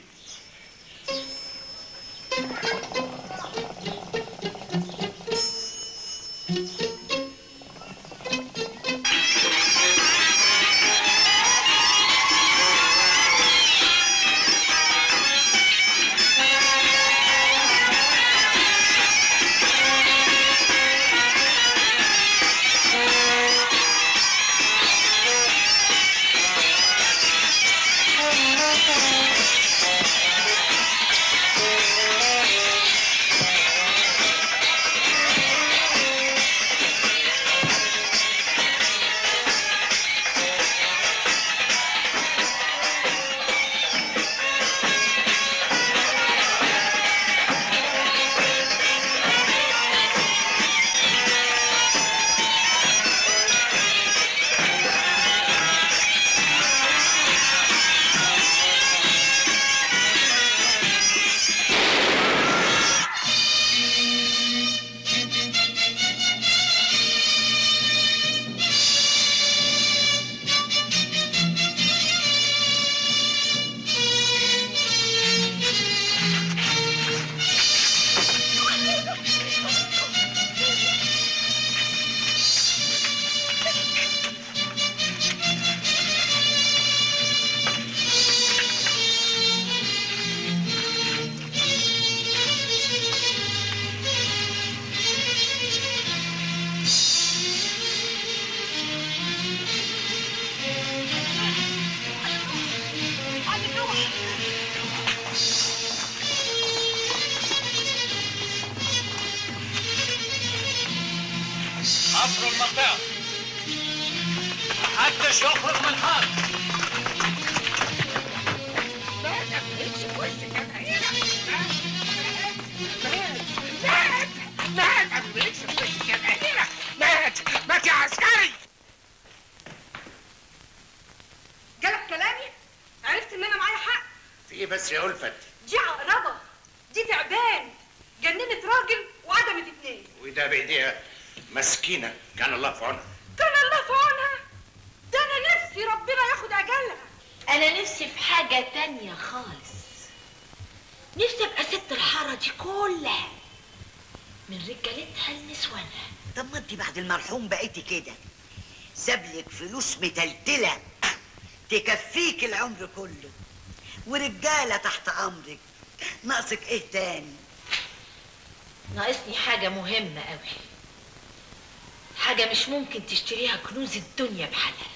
حفروا المنطقة محدش يخرج من الحرب مات مات يا عسكري جالك كلامي عرفت ان انا معايا حق في ايه بس يا ألفت دي عقربه دي تعبان جننت راجل وعدمت اتنين وده بايديها مسكينه كان الله في عونها كان الله في عونها ده انا نفسي ربنا ياخد اجلها انا نفسي في حاجة تانية خالص نفسي ابقى ست الحارة دي كلها من رجالتها لنسوانها طب ما انت بعد المرحوم بقيتي كده سابلك فلوس متلتله تكفيك العمر كله ورجالة تحت أمرك ناقصك إيه تاني ناقصني حاجة مهمة قوي حاجة مش ممكن تشتريها كنوز الدنيا بحالها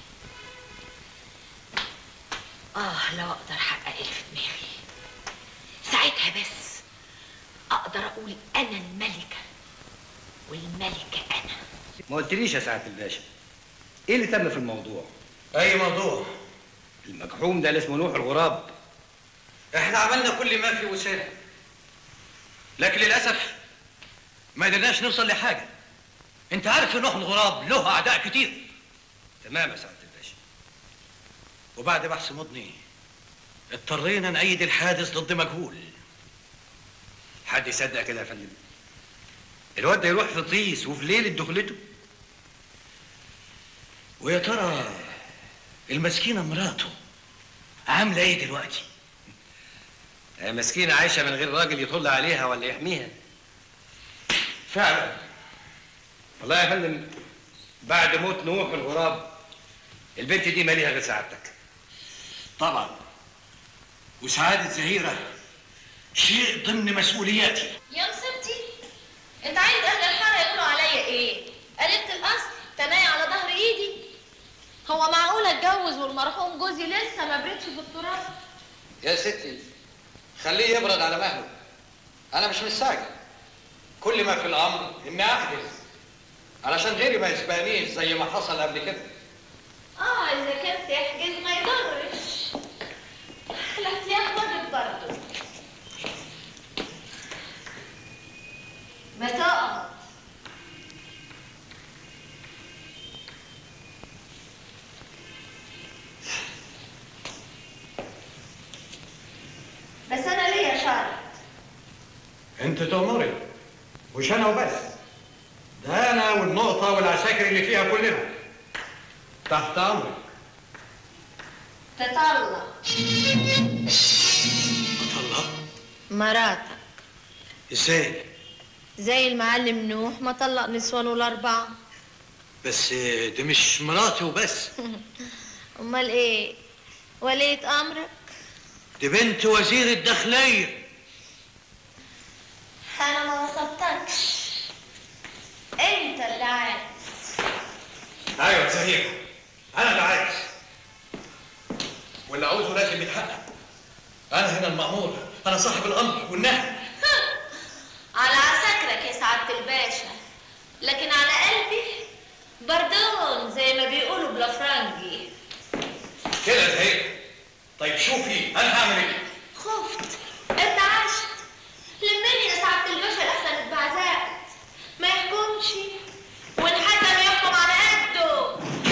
آه لو أقدر أحقق اللي في دماغي ساعتها بس أقدر أقول أنا الملكة والملكة أنا ما قلتليش يا سعاده الباشا ايه اللي تم في الموضوع اي موضوع المجحوم ده اللي اسمه نوح الغراب احنا عملنا كل ما في وسعنا لكن للاسف ما قدرناش نوصل لحاجه انت عارف ان نوح الغراب له اعداء كتير تمام يا سعاده الباشا وبعد بحث مضني اضطرينا نأيد الحادث ضد مجهول حد يصدق كده يا فندم الواد ده يروح في طيس وفي ليله دخلته ويا ترى المسكينه مراته عامله ايه دلوقتي هي مسكينه عايشه من غير راجل يطل عليها ولا يحميها فعلا والله يا فندم بعد موت نوح الغراب البنت دي ماليها غير سعادتك طبعا وسعاده زهيره شيء ضمن مسؤولياتي يا مصيبتي انت عايز اهل الحاره يقولوا عليا ايه قلبت الاصل تناي على ظهر ايدي هو معقول اتجوز والمرحوم جوزي لسه ما بريتش في التراب يا ستي خليه يبرد على مهله انا مش مستعجل كل ما في الامر اني احجز علشان غيري ما يسبقنيش زي ما حصل قبل كده اه اذا كان سيحجز ما يضرش الاحتياط واجب برضه ما تقعد بس انا ليا شرط انت تؤمري مش انا وبس ده انا والنقطه والعساكر اللي فيها كلنا تحت امرك تطلق الله مراتك ازاي زي المعلم نوح ما طلق نسوانه الأربعة بس دي مش مراتي وبس أمال إيه؟ ولية أمرك؟ دي بنت وزير الداخليه أنا ما وصلتكش أنت اللي عايز ايوه زهير انا اللي عايز واللي عاوزه لازم يتحقق انا هنا المأمور انا صاحب الامر والنهي على عساكرك يا سعادة الباشا لكن على قلبي بردون زي ما بيقولوا بالافرنجي كده يا زهير طيب شوفي انا هعمل ايه خفت ارتعشت لمني يا سعادة الباشا لأحسن اتبعزقت ما يحكمش وإن حكم يحكم على قده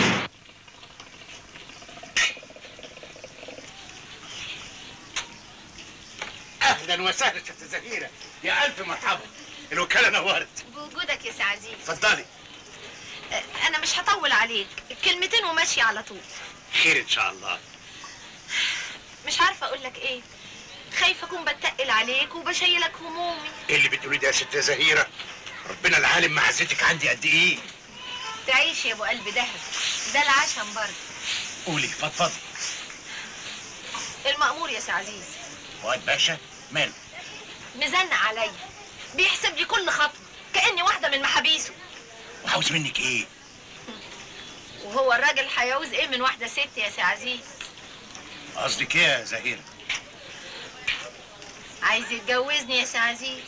اهلا وسهلا ست زهيره يا الف مرحبا الوكاله نورت بوجودك يا سي عزيز اتفضلي أه، انا مش هطول عليك كلمتين وماشي على طول خير ان شاء الله مش عارفه اقول لك ايه خايفه اكون بتقل عليك وبشيلك همومي ايه اللي بتقولي ده يا ست زهيره ربنا العالم معزتك عندي قد ايه تعيش يا ابو قلب دهب ده العشم برضه قولي فضفضي المأمور يا سي عزيز فؤاد باشا ماله مزنق عليا بيحسب لي كل خطوه كاني واحده من محابيسه وعاوز منك ايه وهو الراجل هيعوز ايه من واحده ست يا سي عزيز قصدك ايه يا زهيره عايز يتجوزني يا سي عزيز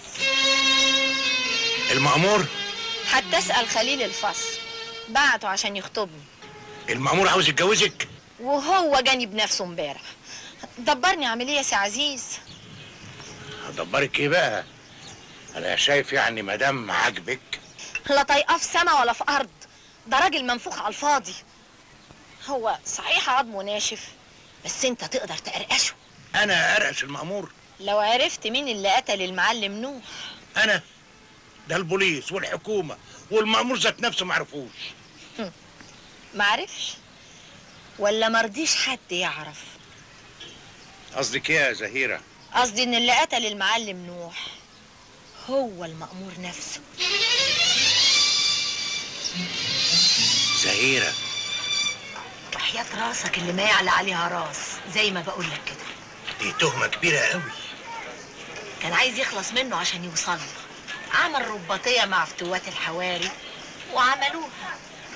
المأمور حتى اسال خليل الفصل بعته عشان يخطبني المأمور عاوز يتجوزك وهو جاني بنفسه امبارح دبرني اعمل ايه يا سي عزيز هدبرك ايه بقى انا شايف يعني مدام عاجبك لا طايقاه في سما ولا في ارض ده راجل منفوخ على الفاضي هو صحيح عظمه ناشف بس انت تقدر تقرقشه انا ارقش المأمور لو عرفت مين اللي قتل المعلم نوح انا ده البوليس والحكومه والمأمور ذات نفسه معرفوش معرفش ولا مرضيش حد يعرف قصدك ايه يا زهيره قصدي ان اللي قتل المعلم نوح هو المأمور نفسه زهيره وحياة راسك اللي ما يعلى عليها راس زي ما بقول لك كده دي تهمة كبيرة قوي كان عايز يخلص منه عشان يوصل له عمل رباطية مع فتوات الحواري وعملوها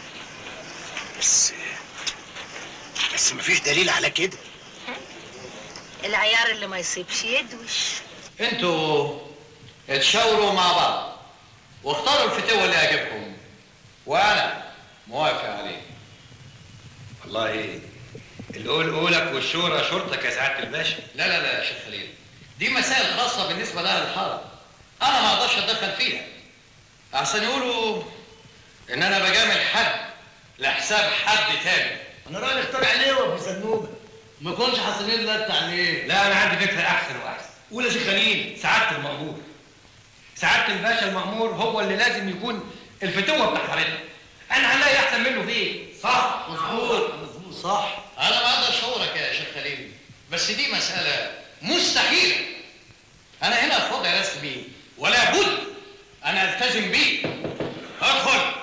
بس بس مفيش دليل على كده العيار اللي ما يصيبش يدوش انتوا اتشاوروا مع بعض واختاروا الفتوة اللي يعجبكم وانا موافق عليه والله القول قولك والشورى شورتك يا سعادة الباشا لا لا لا يا شيخ خليل دي مسائل خاصة بالنسبة لأهل الحارة أنا ما أقدرش أتدخل فيها أحسن يقولوا إن أنا بجامل حد لحساب حد تاني انا رايي نختار عليه وابو زنوبه ما كنتش حاسبين لا عليه لا انا عندي فكره احسن واحسن قول يا شيخ خليل سعاده المأمور سعاده الباشا المأمور هو اللي لازم يكون الفتوه بتاع حارتنا انا هنلاقي احسن منه فين صح مظبوط مظبوط صح أنا ما أقدر أشورك يا شيخ خليل بس دي مسألة مستحيلة أنا هنا في وضع رسمي ولا بد أن ألتزم بيه أدخل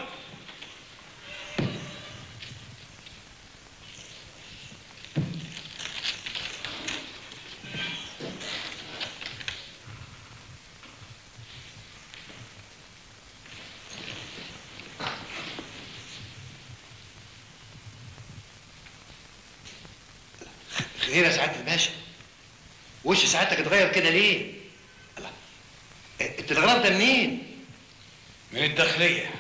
خير يا سعادة الباشا وش سعادتك اتغير كده ليه؟ الله التلغرام ده منين؟ من الداخلية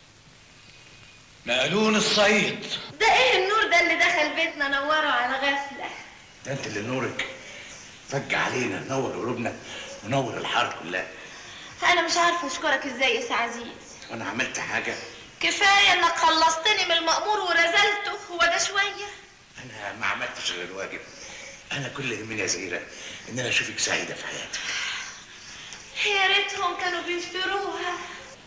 نقلون الصعيد ده ايه النور ده اللي دخل بيتنا نوره على غفله ده انت اللي نورك فج علينا نور قلوبنا ونور الحاره كلها انا مش عارفه اشكرك ازاي يا سي عزيز وانا عملت حاجه كفايه انك خلصتني من المأمور ورزلته هو ده شويه انا ما عملتش غير الواجب انا كل اللي يهمني يا زهيره ان انا اشوفك سعيده في حياتك يا ريتهم كانوا بيشتروها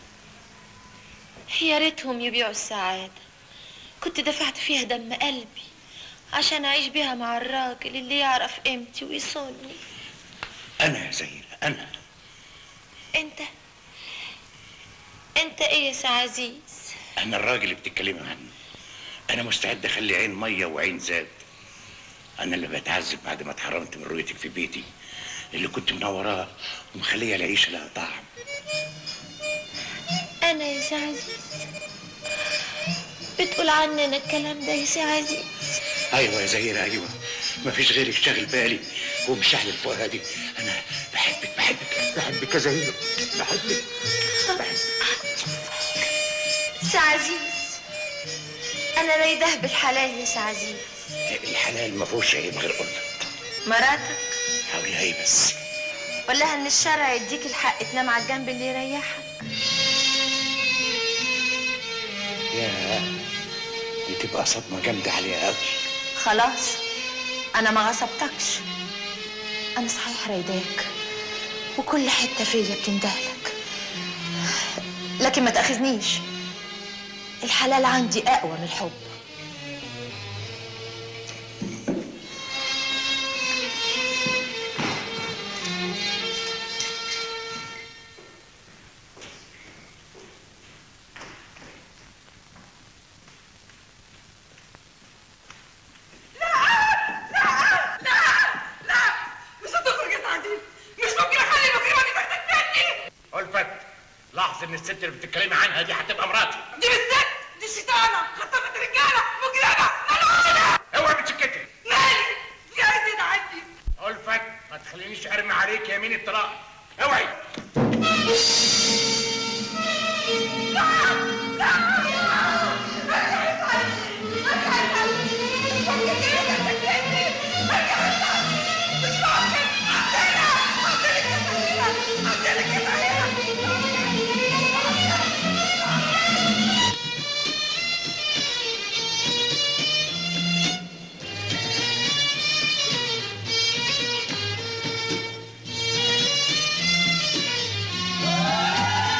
يا ريتهم يبيعوا السعادة كنت دفعت فيها دم قلبي عشان أعيش بيها مع الراجل اللي يعرف قيمتي ويصوني انا يا زهيره انا أنت أنت إيه يا سي عزيز انا الراجل اللي بتتكلمي عنه انا مستعد اخلي عين ميه وعين زاد انا اللي بتعذب بعد ما اتحرمت من رؤيتك في بيتي اللي كنت منوراه ومخليه العيشه لها طعم أنا يا سي عزيز بتقول عننا الكلام ده يا سي عزيز ايوه يا زهيره ايوه مفيش غيرك شاغل بالي ومشعل فؤادي انا بحبك بحبك بحبك يا زهيره بحبك سي عزيز أنا رايداه بالحلال يا سي عزيز الحلال ما فيهوش عيب غير قلبك مراتك حاولي هي بس ولا ان الشرع يديك الحق تنام على الجنب اللي يريحك يا دي تبقى صدمه جامده عليها قوي خلاص انا ما غصبتكش انا صحيح رايداك وكل حته فيا بتندهلك لكن ما تاخذنيش الحلال عندي اقوى من الحب مش هتخرج يا سعدين مش ممكن اخلي المجرمه دي تحتك تاني ألفت لاحظ ان الست اللي بتتكلمي عنها دي هتبقى مراتي دي بالذات دي شيطانه خطفت رجاله مجرمه ملعونه اوعي بتسكتي مالي دي عايز يتعدي ألفت ما تخلينيش ارمي عليك يمين الطلاق اوعي Ah!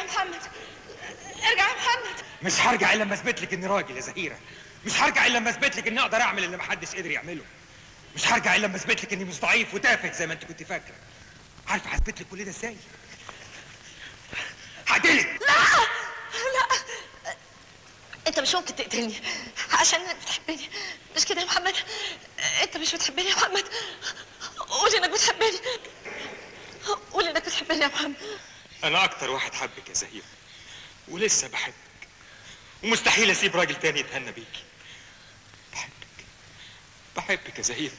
محمد ارجع يا محمد مش هرجع الا لما اثبت لك اني راجل يا زهيره مش هرجع الا لما اثبت لك اني اقدر اعمل اللي محدش قدر يعمله مش هرجع الا لما اثبت لك اني مش ضعيف وتافه زي ما انت كنت فاكره عارفه هثبت لك كل ده ازاي هقتلك لا لا انت مش ممكن تقتلني عشان انك بتحبني مش كده يا محمد انت مش بتحبني يا محمد قول انك بتحبني قول انك بتحبني يا محمد انا اكتر واحد حبك يا زهيره ولسه بحبك ومستحيل اسيب راجل تاني يتهنى بيكي بحبك بحبك يا زهيره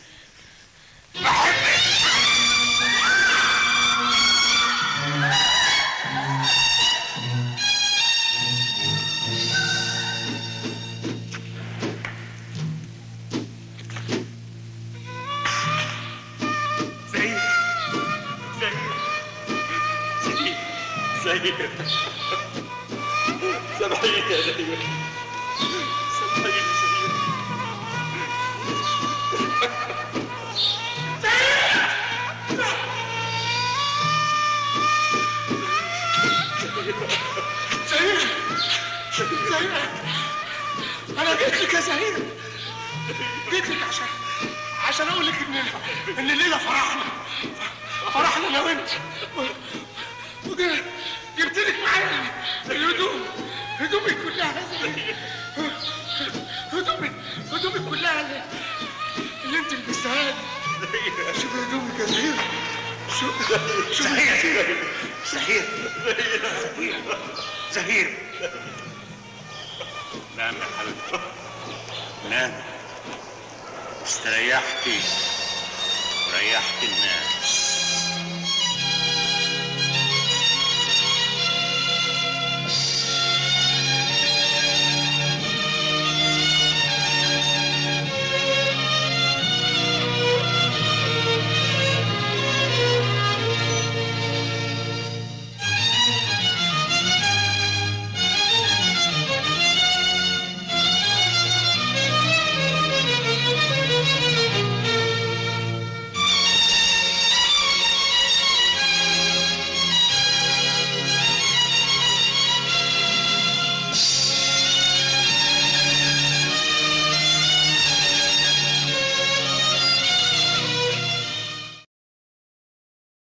زهيره زهيره زهيره زهيره سامحيني يا زهيره سامحيني يا زهيره زهير زهير انا جيت لك يا زهير جيت لك عشان عشان اقول لك ان ان الليله فرحنا فرحنا انا وانت وجبت جبت لك معايا الهدوم هدومي كلها هدومي هدومي كلها اللي, اللي انت لبستها لي شوف هدومك يا زهير شوف شوف زهير زهير زهير زهير نعم يا حبيبتي نعم استريحتي وريحت الناس